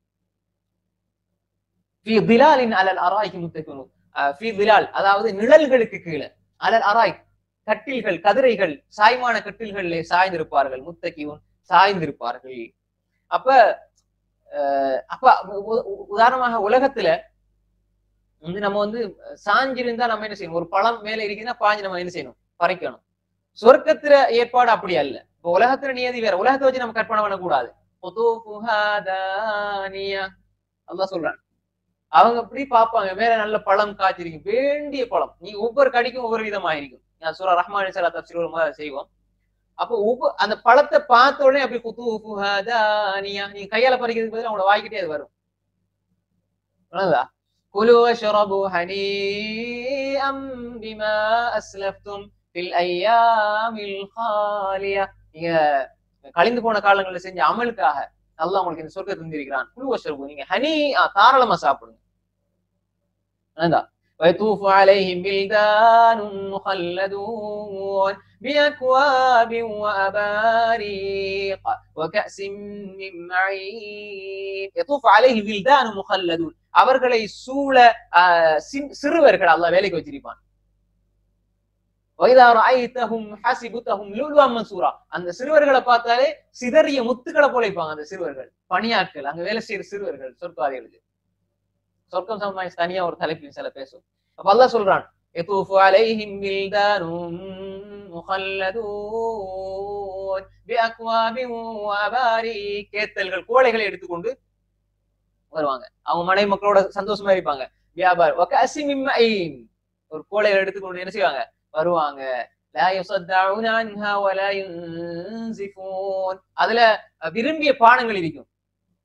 في ظلال على الأرائك متكئون அஹ் في ظلال அதாவது நிழல்களுக்கு கீழே அலல் அராய் கட்டில்கள் கதிரைகள் சாய்மான கட்டில்களிலே சாய்ந்திருப்பார்கள் முத்தகியும் சாய்ந்திருப்பார்கள் அப்ப அஹ் அப்ப உ- உ- உதாரணமாக உலகத்துல வந்து நம்ம வந்து சாஞ்சிருந்தா நம்ம என்ன செய்யணும் ஒரு பழம் மேல இருக்குன்னா பாஞ்சு நம்ம என்ன செய்யணும் பறிக்கணும் சொர்க்கத்துல ஏற்பாடு அப்படி அல்ல இப்ப உலகத்துல நியதி வேற உலகத்தை வச்சு நம்ம கற்பனை பண்ணக்கூடாது குதூஃபுஹா தானியா அல்லாஹ் சொல்றான் அவங்க அப்படி பார்ப்பாங்க மேல நல்ல பழம் காய்ச்சிருக்கு வேண்டிய பழம் நீ ஒவ்வொரு கடிக்கும் ஒவ்வொரு விதமா இருக்கும் நான் சூரா ரஹ்மான் சலா தப்சீர் ஒரு மாதிரி செய்வோம் அப்போ ஒவ்வொரு அந்த பழத்தை பார்த்த உடனே அப்படி குதூஃபுஹா தானியா நீ கையால பறிக்கிறதுக்கு பதிலா உங்களோட வாய்க்கிட்டே அது வரும் புரியுதா குலு வஷ்ரபு ஹனீஅம் பிமா அஸ்லஃப்தும் ஃபில் ஐயாமில் ஹாலியா நீங்க கழிந்து போன காலங்கள்ல செஞ்ச அமலுக்காக அல்லாஹ் உங்களுக்கு இந்த சொர்க்கத்தை தந்திருக்கிறான் குழு வஷ்ரபு நீங்க ஹனி தாராளமா சாப்பிடுங்க அதான் ويطوف عليهم بلدان مخلدون بأكواب وأباريق وكأس من معين يطوف عليه بلدان مخلدون அவர்களை சூழ ஆஹ், சி- சிறுவர்கள் அல்லாஹ் வேலைக்கு வச்சிருப்பான் وإذا رأيتهم حسبتهم لؤلؤا منثورا அந்த சிறுவர்களை பார்த்தாலே சிதறிய முத்துக்களை போல இருப்பாங்க அந்த சிறுவர்கள் பணியாட்கள் அங்க வேலை செய்யற சிறுவர்கள் சொர்க்காதிகளுக்கு சொர்க்கம் சம்பந்தமா தனியா ஒரு தலைப்பில் சில பேசும் அப்ப அல்லாஹ் சொல்றான் يطوف عليهم بلدان مخلدون بأكواب وأباريق கேத்தல்கள் கோழைகளை எடுத்துக்கொண்டு வருவாங்க அவங்க மனைவி மக்களோட சந்தோஷமா இருப்பாங்க வியாபாரம் وكأس من معين ஒரு கோழைகளை எடுத்துக்கொண்டு என்ன செய்வாங்க வருவாங்க لا يصدعون عنها ولا ينزفون அதுல விரும்பிய பானங்கள் இருக்கும்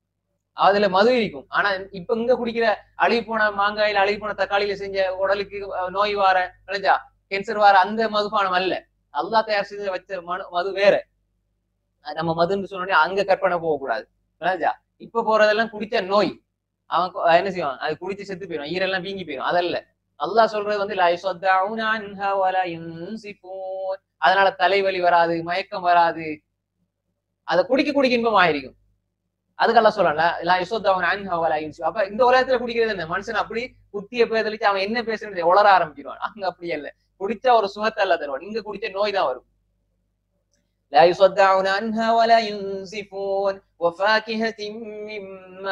அதுல மது இருக்கும் ஆனா இப்ப இங்க குடிக்கிற அழுகி போன மாங்காயில அழுகி போன தக்காளியில செஞ்ச உடலுக்கு அஹ், நோய் வார விளைஞ்சா கேன்சர் வார அந்த மதுபானம் அல்ல அல்லாஹ் தயார் செஞ்சு வச்ச மனு மது வேற அது நம்ம மதுன்னு சொன்னோடனே அங்க கற்பனை போகக்கூடாது விளைஞ்சா இப்ப போறதெல்லாம் குடிச்ச நோய் அவன் கொ- என்ன செய்வான் அது குடிச்சு செத்து போயிடும் ஈரெல்லாம் வீங்கி போயிடும் அதல்ல அல்லாஹ் சொல்றது வந்து லா யுஸத்தஊன அன்ஹா வலா யுன்சிஃபூன். அதனால தலைவலி வராது மயக்கம் வராது அதை குடிக்க குடிக்க இன்பம் ஆயிருக்கும் அதுக்கெல்லாம் சொல்லல லா யுஸத்தஊன அன்ஹா வலா யுன்சிஃபூன். அப்ப இந்த உலகத்துல குடிக்கிறது என்ன மனுஷன் அப்படி புத்திய பேதலிச்சு அவன் என்ன பேசுறது உளர ஆரம்பிச்சிருவான் அங்க அப்படி அல்ல குடிச்சா ஒரு சுகத்தை அல்ல தருவான் இங்க குடிச்ச நோய் தான் வரும் لا يصدعون عنها ولا ينزفون وفاكهة مما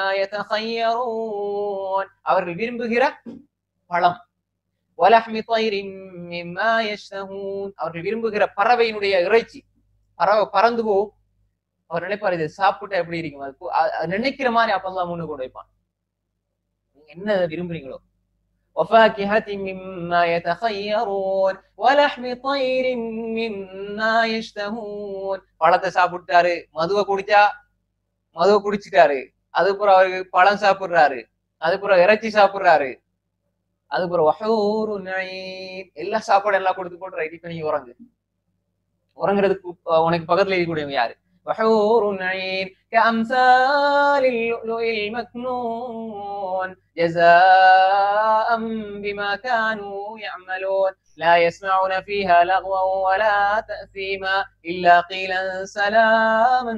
يتخيرون அவர்கள் விரும்புகிற பழம் وَلَحْمِ طَيْرٍ مِّمَّا يَشْتَهُونَ அவர்கள் விரும்புகிற பறவையினுடைய இறைச்சி பறவை பறந்து போகும் அவர் நினைப்பார் இது சாப்பிட்டா எப்படி இருக்கும் அது போ- அ- அது நினைக்கிற மாதிரி அப்பதான் முன்னு கொண்டு வைப்பான் நீங்க என்ன விரும்புறீங்களோ وفاكهة مما يتخيرون ولحم طير مما يشتهون பழத்தை சாப்பிட்டாரு மதுவை குடிச்சா மதுவை குடிச்சிட்டாரு அதுக்கப்புறம் அவருக்கு பழம் சாப்பிடுறாரு அதுக்கப்புறம் இறைச்சி சாப்பிடுறாரு அதுக்கப்புறம் வஹூரு நயீம் எல்லா சாப்பாடு எல்லாம் கொடுத்து போட்டு ரைட் இப்ப நீங்க உறங்கு உறங்குறதுக்கு அஹ், உனக்கு பக்கத்துல இருக்கக்கூடியவங்க யாரு وحور عين كأمثال اللؤلؤ المكنون جزاء بما كانوا يعملون لا يسمعون فيها لغوا ولا تأثيما إلا قيلا سلاما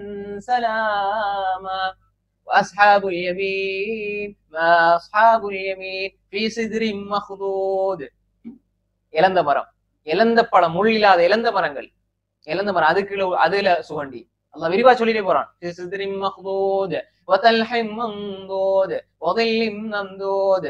سلاما وأصحاب اليمين ما أصحاب اليمين في سدر مخضود இளந்த மரம் இளந்த பழம் முள் இல்லாத இளந்த மரங்கள் இளந்த மரம் அதுக்கு அதுல சுகண்டி அல்லாஹ் விரிவா சொல்லிட்டே போறான் في سدر مخضود وطلح منضود وظل ممدود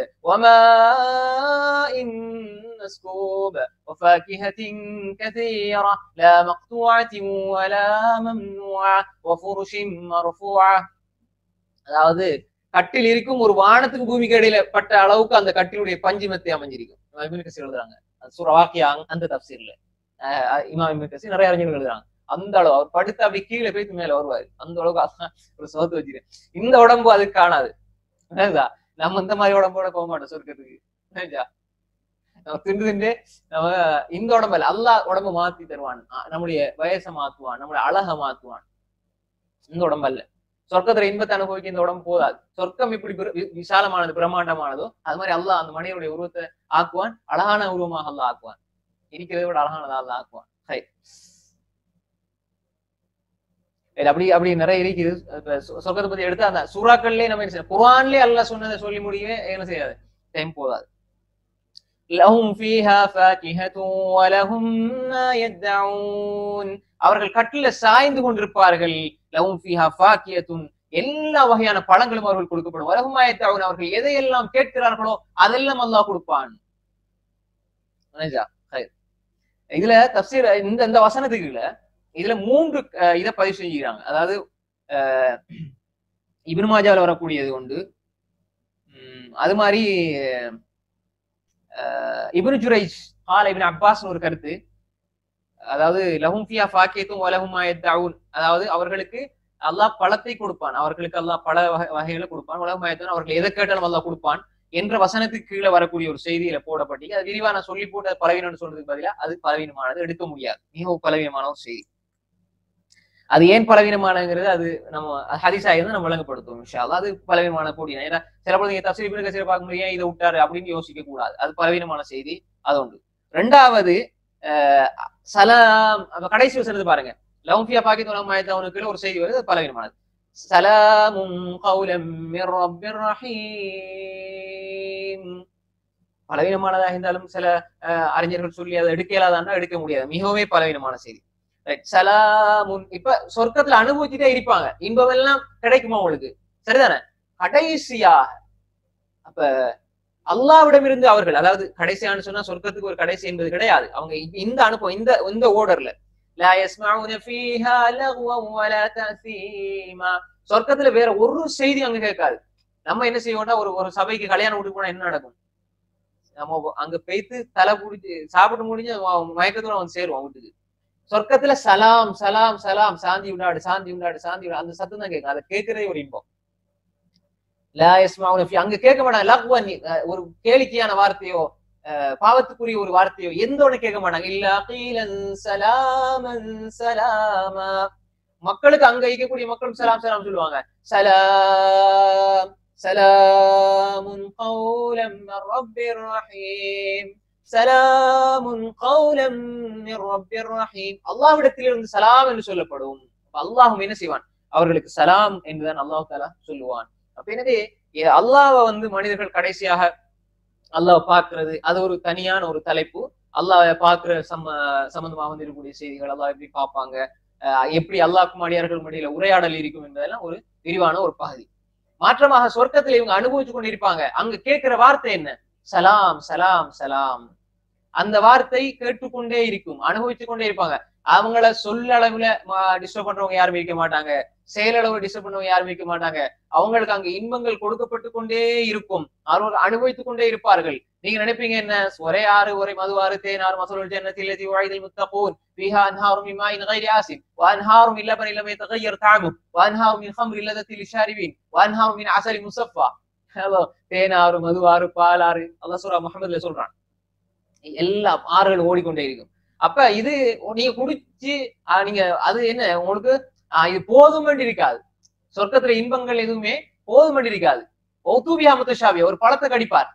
وماء مسكوب وفاكهة كثيرة لا مقطوعة ولا ممنوعة وفرش مرفوعة அதாவது கட்டில் இருக்கும் ஒரு வானத்துக்கு பூமிக்கு இடையில பட்ட அளவுக்கு அந்த கட்டிலுடைய பஞ்சு மெத்தை அமைஞ்சிருக்கும் இமாம் இப்னு கசீர் எழுதுறாங்க அது சூரா வாக்கியா அந்த தப்சீர்ல அஹ் இமாம் இப்னு கசீர் நிறைய அறிஞர்கள் எழுதுறாங்க அந்த அளவு அவர் படுத்து அப்படி கீழே போய் மேல வருவாரு அந்த அளவுக்கு அதான் ஒரு சோத்து வச்சிரு இந்த உடம்பு அது காணாது புரியுதா? நம்ம இந்த மாதிரி உடம்போட போக மாட்டோம் சொர்க்கத்துக்கு புரியுதா? நம்ம திண்டு திண்டு நம்ம இந்த உடம்பு இல்ல அல்லாஹ் உடம்ப மாத்தி தருவான் அஹ் நம்முடைய வயசை மாத்துவான் நம்முடைய அழகை மாத்துவான் இந்த உடம்பு அல்ல சொர்க்கத்துல இன்பத்தை அனுபவிக்க இந்த உடம்பு போதாது சொர்க்கம் இப்படி பிர- வி- விசாலமானது பிரம்மாண்டமானதோ அது மாதிரி அல்லாஹ் அந்த மனிதனுடைய உருவத்தை ஆக்குவான் அழகான உருவமாக அல்லாஹ் ஆக்குவான் இருக்கிறதை விட அழகானதா அல்லாஹ் ஆக்குவான் ஹை. இது அப்படி அப்படி நிறைய இருக்குது இப்ப சொ- சொர்க்கத்தை பத்தி எடுத்து அந்த சூறாக்கள்லயே நம்ம என்ன செய்யணும் குர்ஆன்லயே அல்லாஹ் சொன்னதை சொல்லி முடியவே என்ன செய்யாது டைம் போதாது லஹும் ஃபீஹா ஃபாகிஹத்துன் வலஹும் மா யத்தஊன் அவர்கள் கட்டில சாய்ந்து கொண்டிருப்பார்கள் லஹும் ஃபீஹா ஃபாகிஹத்துன் எல்லா வகையான பழங்களும் அவர்கள் கொடுக்கப்படும் வலஹும் மா யத்தஊன் அவர்கள் எதையெல்லாம் கேட்கிறார்களோ அதெல்லாம் அல்லாஹ் கொடுப்பான் புரியுதா? ஹைர். இதுல தப்சீர் இந்த இந்த வசனத்துக்கு இல்ல இதுல மூன்று அஹ், இதை பதிவு செஞ்சுக்கிறாங்க அதாவது அஹ், இப்னு மாஜால வரக்கூடியது உண்டு உம், அது மாதிரி அஹ், இப்னு ஜுரைஜ் ஹால் இப்னு அப்பாஸ்னு ஒரு கருத்து அதாவது லஹும் ஃபியா ஃபாக்கியத்தும் வலஹும் மாயத்தாவுன் அதாவது அவர்களுக்கு அல்லாஹ் பழத்தை கொடுப்பான் அவர்களுக்கு அல்லாஹ் பல வகை வகைகளை கொடுப்பான் வலஹும் மாயத்தாவுன் அவர்கள் எதை கேட்டாலும் அல்லாஹ் கொடுப்பான் என்ற வசனத்துக்கு கீழே வரக்கூடிய ஒரு செய்தியில போடப்பட்டு அது விரிவா நான் சொல்லி போட்டு அது பலவீனம்னு சொல்றதுக்கு பதிலா அது பலவீனமானது எடுக்க முடியாது மிகவும் பலவீனமான ஒரு செய்தி அது ஏன் பலவீனமானங்கிறது அது நம்ம ஹரிசா இருந்து நம்ம விளங்கப்படுத்துவோம் இன்ஷா அல்லாஹ். அது பலவீனமான கூடிய ஏன்னா சில பொழுது நீங்க தப்சீர் இப்னு கசீர் பார்க்க முடியும் இதை விட்டாரு அப்படின்னு யோசிக்க கூடாது அது பலவீனமான செய்தி அது உண்டு ரெண்டாவது அஹ், சலாம் அப்ப கடைசி வசனத்தை பாருங்க லவுஃபியா பாக்கித் உலகமாயத்த அவனுக்கு ஒரு செய்தி வருது அது பலவீனமானது சலாமும் கௌலம் மிர் ரப்பிர் ரஹீம் பலவீனமானதாக இருந்தாலும் சில அஹ், அறிஞர்கள் சொல்லி அதை எடுக்க இயலாதான்னா எடுக்க முடியாது மிகவுமே பலவீனமான செய்தி Right. சலாமுன் இப்ப சொர்க்கத்துல அனுபவிச்சுட்டே இருப்பாங்க இன்பம் எல்லாம் கிடைக்குமா உங்களுக்கு சரிதானே கடைசியா அப்ப அல்லாவிடமிருந்து அவர்கள் அதாவது கடைசியான்னு சொன்னா சொர்க்கத்துக்கு ஒரு கடைசி என்பது கிடையாது அவங்க இந்த அனுபவம் இந்த இந்த ஓர்டர்ல லா யஸ்மஊன ஃபீஹா லக்வன் வலா தஸீமா சொர்க்கத்துல வேற ஒரு செய்தி அங்க கேட்காது நம்ம என்ன செய்வோம்னா ஒரு ஒரு சபைக்கு கல்யாணம் வீட்டுக்கு போனா என்ன நடக்கும் நம்ம அங்க போய்த்து தலை பிடிச்சி சாப்பிட்டு முடிஞ்சு அவன் மயக்கத்தோட வந்து சேருவான் வீட்டுக்கு சொர்க்கத்துல சலாம் சலாம் சலாம் சாந்தி உண்டாடு சாந்தி உண்டாடு சாந்தி உண்டாடு அந்த சத்தம் தான் கேட்கும் அதை கேட்கறதே ஒரு இன்பம் லா யஸ்மவுன ஃபி அங்க கேட்க மாட்டாங்க லக்வன் அஹ், ஒரு கேளிக்கையான வார்த்தையோ அஹ், பாவத்துக்குரிய ஒரு வார்த்தையோ எந்த ஒண்ணு கேட்க மாட்டாங்க இல்ல கீலன் சலாமன் சலாமா மக்களுக்கு அங்க இருக்கக்கூடிய மக்களும் சலாம் சலாம் சொல்லுவாங்க சலாம் சலாமுன் கௌலம் மிர் ரப்பிர் ரஹீம் சலாமுன் கௌலம் மிர் ரப்பிர் ரஹீம் அல்லாஹ்விடத்திலிருந்து சலாம் என்று சொல்லப்படும் அப்ப அல்லாஹ் என்ன செய்வான் அவர்களுக்கு சலாம் என்றுதான் அல்லாஹ் தாலா சொல்லுவான் அப்ப எனவே எ- அல்லாஹ்வை வந்து மனிதர்கள் கடைசியாக அல்லாஹ் பார்க்கிறது அது ஒரு தனியான ஒரு தலைப்பு அல்லாஹ்வை பார்க்கிற சம்ம சம்பந்தமா வந்து இருக்கக்கூடிய செய்திகள் அல்லாஹ் எப்படி பார்ப்பாங்க அஹ் எப்படி அல்லாஹ்க்கும் அடியார்கள் மடியில உரையாடல் இருக்கும் என்பதெல்லாம் ஒரு விரிவான ஒரு பகுதி மாற்றமாக சொர்க்கத்துல இவங்க அனுபவிச்சு கொண்டு இருப்பாங்க அங்க கேட்கிற வார்த்தை என்ன சலாம் சலாம் சலாம் அந்த வார்த்தை கேட்டுக்கொண்டே இருக்கும் அனுபவிச்சு கொண்டே இருப்பாங்க அவங்கள சொல்லளவுல டிஸ்டர்ப் பண்றவங்க யாரும் இருக்க மாட்டாங்க செயலளவு டிஸ்டர்ப் பண்ணவங்க யாரும் இருக்க மாட்டாங்க அவங்களுக்கு அங்க இன்பங்கள் கொடுக்கப்பட்டு கொண்டே இருக்கும் அவர்கள் அனுபவித்துக் கொண்டே இருப்பார்கள் நீங்க நினைப்பீங்க என்ன ஒரே ஆறு ஒரே மதுவாறு தேனாறு மசலுல் ஜன்னத்தில் التي وعد المتقون فيها انهار من ماء غير آسن وانهار من لبن لم يتغير طعمه وانهار من خمر لذة للشاربين وانهار من عسل مصفى ஹலோ தேனாறு மதுவாறு பாலாறு அல்லாஹ் சூரா முகமதுல சொல்றான் எல்லா ஆறுகள் ஓடிக்கொண்டே இருக்கும் அப்ப இது நீங்க குடிச்சு ஆஹ் நீங்க அது என்ன உங்களுக்கு ஆஹ் இது போதும் இருக்காது சொர்க்கத்துல இன்பங்கள் எதுவுமே போதும் இருக்காது ஒத்துபியா முத்தஷாபியா ஒரு பழத்தை கடிப்பார்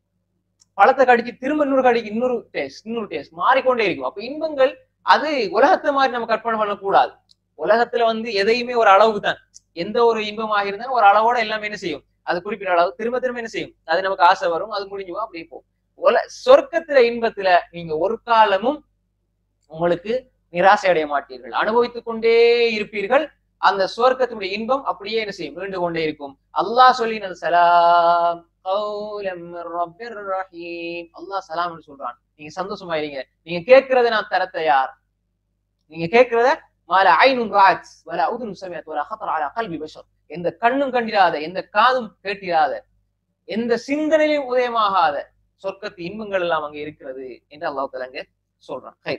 பழத்தை கடிச்சு திரும்ப இன்னொரு கடிக்கு இன்னொரு டேஸ்ட் இன்னொரு டேஸ்ட் மாறிக்கொண்டே இருக்கும் அப்ப இன்பங்கள் அது உலகத்தை மாதிரி நம்ம கற்பனை பண்ணக்கூடாது உலகத்துல வந்து எதையுமே ஒரு அளவுக்கு தான் எந்த ஒரு இன்பமாக இருந்தாலும் ஒரு அளவோட எல்லாமே என்ன செய்யும் அது குறிப்பிட்ட அளவு திரும்ப திரும்ப என்ன செய்யும் அது நமக்கு ஆசை வரும் அது முடிஞ்சுவா அப்படி போகும் உல சொர்க்கத்துல இன்பத்துல நீங்க ஒரு காலமும் உங்களுக்கு நிராசை அடைய மாட்டீர்கள் அனுபவித்துக் கொண்டே இருப்பீர்கள் அந்த சுவர்க்கத்தினுடைய இன்பம் அப்படியே என்ன செய்யும் மீண்டு கொண்டே இருக்கும் அல்லாஹ் சொல்லினது சலாம் கௌலம் மிர் ரப்பிர் ரஹீம் அல்லாஹ் சலாம்னு சொல்றான் நீங்க சந்தோஷமாயிருங்க நீங்க கேட்கறத நான் தர தயார் நீங்க கேட்கறத மால ஐனும் ராஜ் வல உதுன் சமயத் வல ஹத்தர் அலா கல்வி பஷர் எந்த கண்ணும் கண்டிராத எந்த காதும் கேட்டிராத எந்த சிந்தனையிலும் உதயமாகாத சொர்க்கத்து இன்பங்கள் எல்லாம் அங்க இருக்கிறது என்று அல்லாஹ் தலங்க சொல்றான் ஹை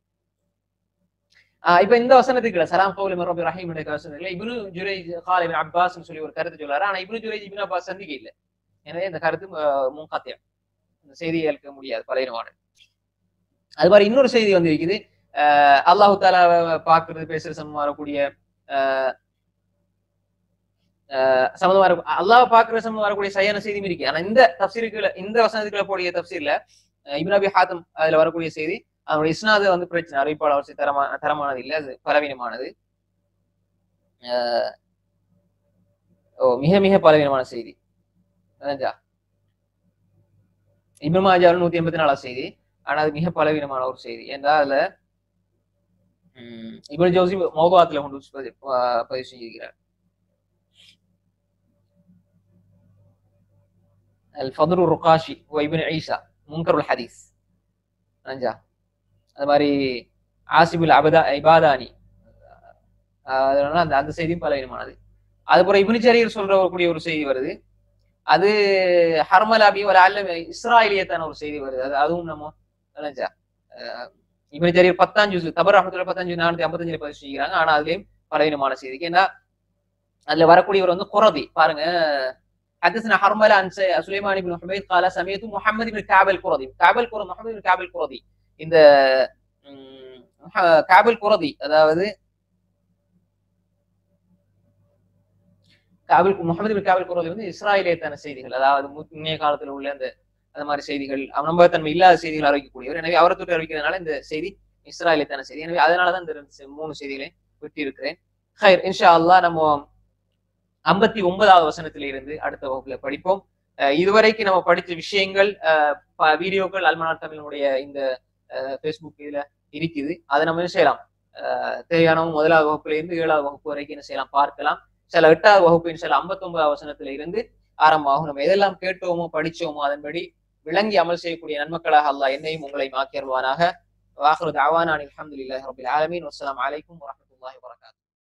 ஆஹ் இப்ப இந்த வசனத்துக்கு சலாம் கௌலம் ரபி ரஹீம் என்ற வசனத்துல இப்னு ஜுரைஜ் கால் இப்னு அப்பாஸ் சொல்லி ஒரு கருத்து சொல்றாரு ஆனா இப்னு ஜுரைஜ் இப்னு அப்பாஸ் சந்திக்க இல்லை எனவே இந்த கருத்து முன்காத்தியம் இந்த செய்தியை ஏற்க முடியாது பழையனமான அது மாதிரி இன்னொரு செய்தி வந்து இருக்குது அஹ் அல்லாஹு தாலா பாக்குறது பேசுற சம்பந்தமா வரக்கூடிய அஹ் அஹ் சம்பந்தமா இருக்கும் அல்லாஹ் பாக்குற சம்பந்தம் வரக்கூடிய சரியான செய்தியும் இருக்கு ஆனா இந்த தப்சீருக்குள்ள இந்த வசனத்துக்குள்ள போடிய தப்சீர்ல இப்னு அபி ஹாத்தம் அதுல வரக்கூடிய செய்தி அவனுடைய இஸ்னாது வந்து பிரச்சனை அறிவிப்பாளர் அவசிய தரமா தரமானது இல்லை அது பலவீனமானது அஹ் ஓ மிக மிக பலவீனமான செய்தி அதான்ஜா இப்னு மாஜாவில் நூத்தி எண்பத்தி நாலாவது செய்தி ஆனா அது மிக பலவீனமான ஒரு செய்தி என்றால் அதுல உம் இப்னு ஜோசி மௌபாத்துல கொண்டு வச்சு பதிவு ப- பதிவு செஞ்சிருக்கிறார் الفضل الرقاشي وابن عيسى منكر الحديث அஞ்சா அது மாதிரி ஆசிபுல் அபதா இபாதானி ஆஹ் அதனால அந்த அந்த செய்தியும் பலவீனமானது அது போல இப்னு ஜரீர் சொல்ற கூடிய ஒரு செய்தி வருது அது ஹர்மலாபி ஒரு அல்ல இஸ்ராயலியத்தான ஒரு செய்தி வருது அது அதுவும் நம்ம நினைச்சா இப்னு ஜரீர் பத்தாம் ஜூஸ் தபர் ரஹமத்துல பத்தாம் ஜூஸ் நானூத்தி ஐம்பத்தஞ்சுல பதிவு செஞ்சுக்கிறாங்க ஆனா அதுலயும் பலவீனமான செய்திக்கு ஏன்னா அதுல வரக்கூடியவர் வந்து குரதி பாருங்க حدثنا حرملة عن سليمان بن حميد قال سمعت محمد بن كعب القرظي كعب القرظي محمد بن كعب القرظي இந்த உம், மஹ- காபில் குரதி அதாவது காபில் முகமது பின் காபில் குரதி வந்து இஸ்ராயலேத்தான செய்திகள் அதாவது மு- முன்னைய காலத்துல உள்ள அந்த அந்த மாதிரி செய்திகள் நம்பகத்தன்மை இல்லாத செய்திகள் அறிவிக்கக்கூடியவர் எனவே அவரை தொட்டு அறிவிக்கிறதுனால இந்த செய்தி இஸ்ராயலேத்தான செய்தி எனவே அதனாலதான் இந்த ரெண்டு செ- மூணு செய்திகளை விட்டு இருக்கிறேன் ஹைர் இன்ஷா அல்லாஹ் நம்ம ஐம்பத்தி ஒன்பதாவது வசனத்தில இருந்து அடுத்த வகுப்புல படிப்போம் அஹ் இதுவரைக்கும் நம்ம படிச்ச விஷயங்கள் அஹ் ப- வீடியோக்கள் அல்மனார் தமிழனுடைய இந்த ஃபேஸ்புக் இதுல இருக்குது அதை நம்ம என்ன செய்யலாம் அஹ் தேவையானவங்க முதலாவது வகுப்புல இருந்து ஏழாவது வகுப்பு வரைக்கும் என்ன செய்யலாம் பார்க்கலாம் சில எட்டாவது வகுப்பு சில ஐம்பத்தி ஒன்பதாவது வசனத்துல இருந்து ஆரம்பமாகும் நம்ம எதெல்லாம் கேட்டோமோ படிச்சோமோ அதன்படி விளங்கி அமல் செய்யக்கூடிய நன்மக்களாக அல்லாஹ் என்னையும் உங்களை மாக்கியருவானாக வாஹரு தாவானா அல்ஹம்துலில்லாஹி ரபில் ஆலமீன் வஸ்ஸலாமு அலைக்கும் வரஹ்மத்துல்லாஹி வபரகாத்துஹு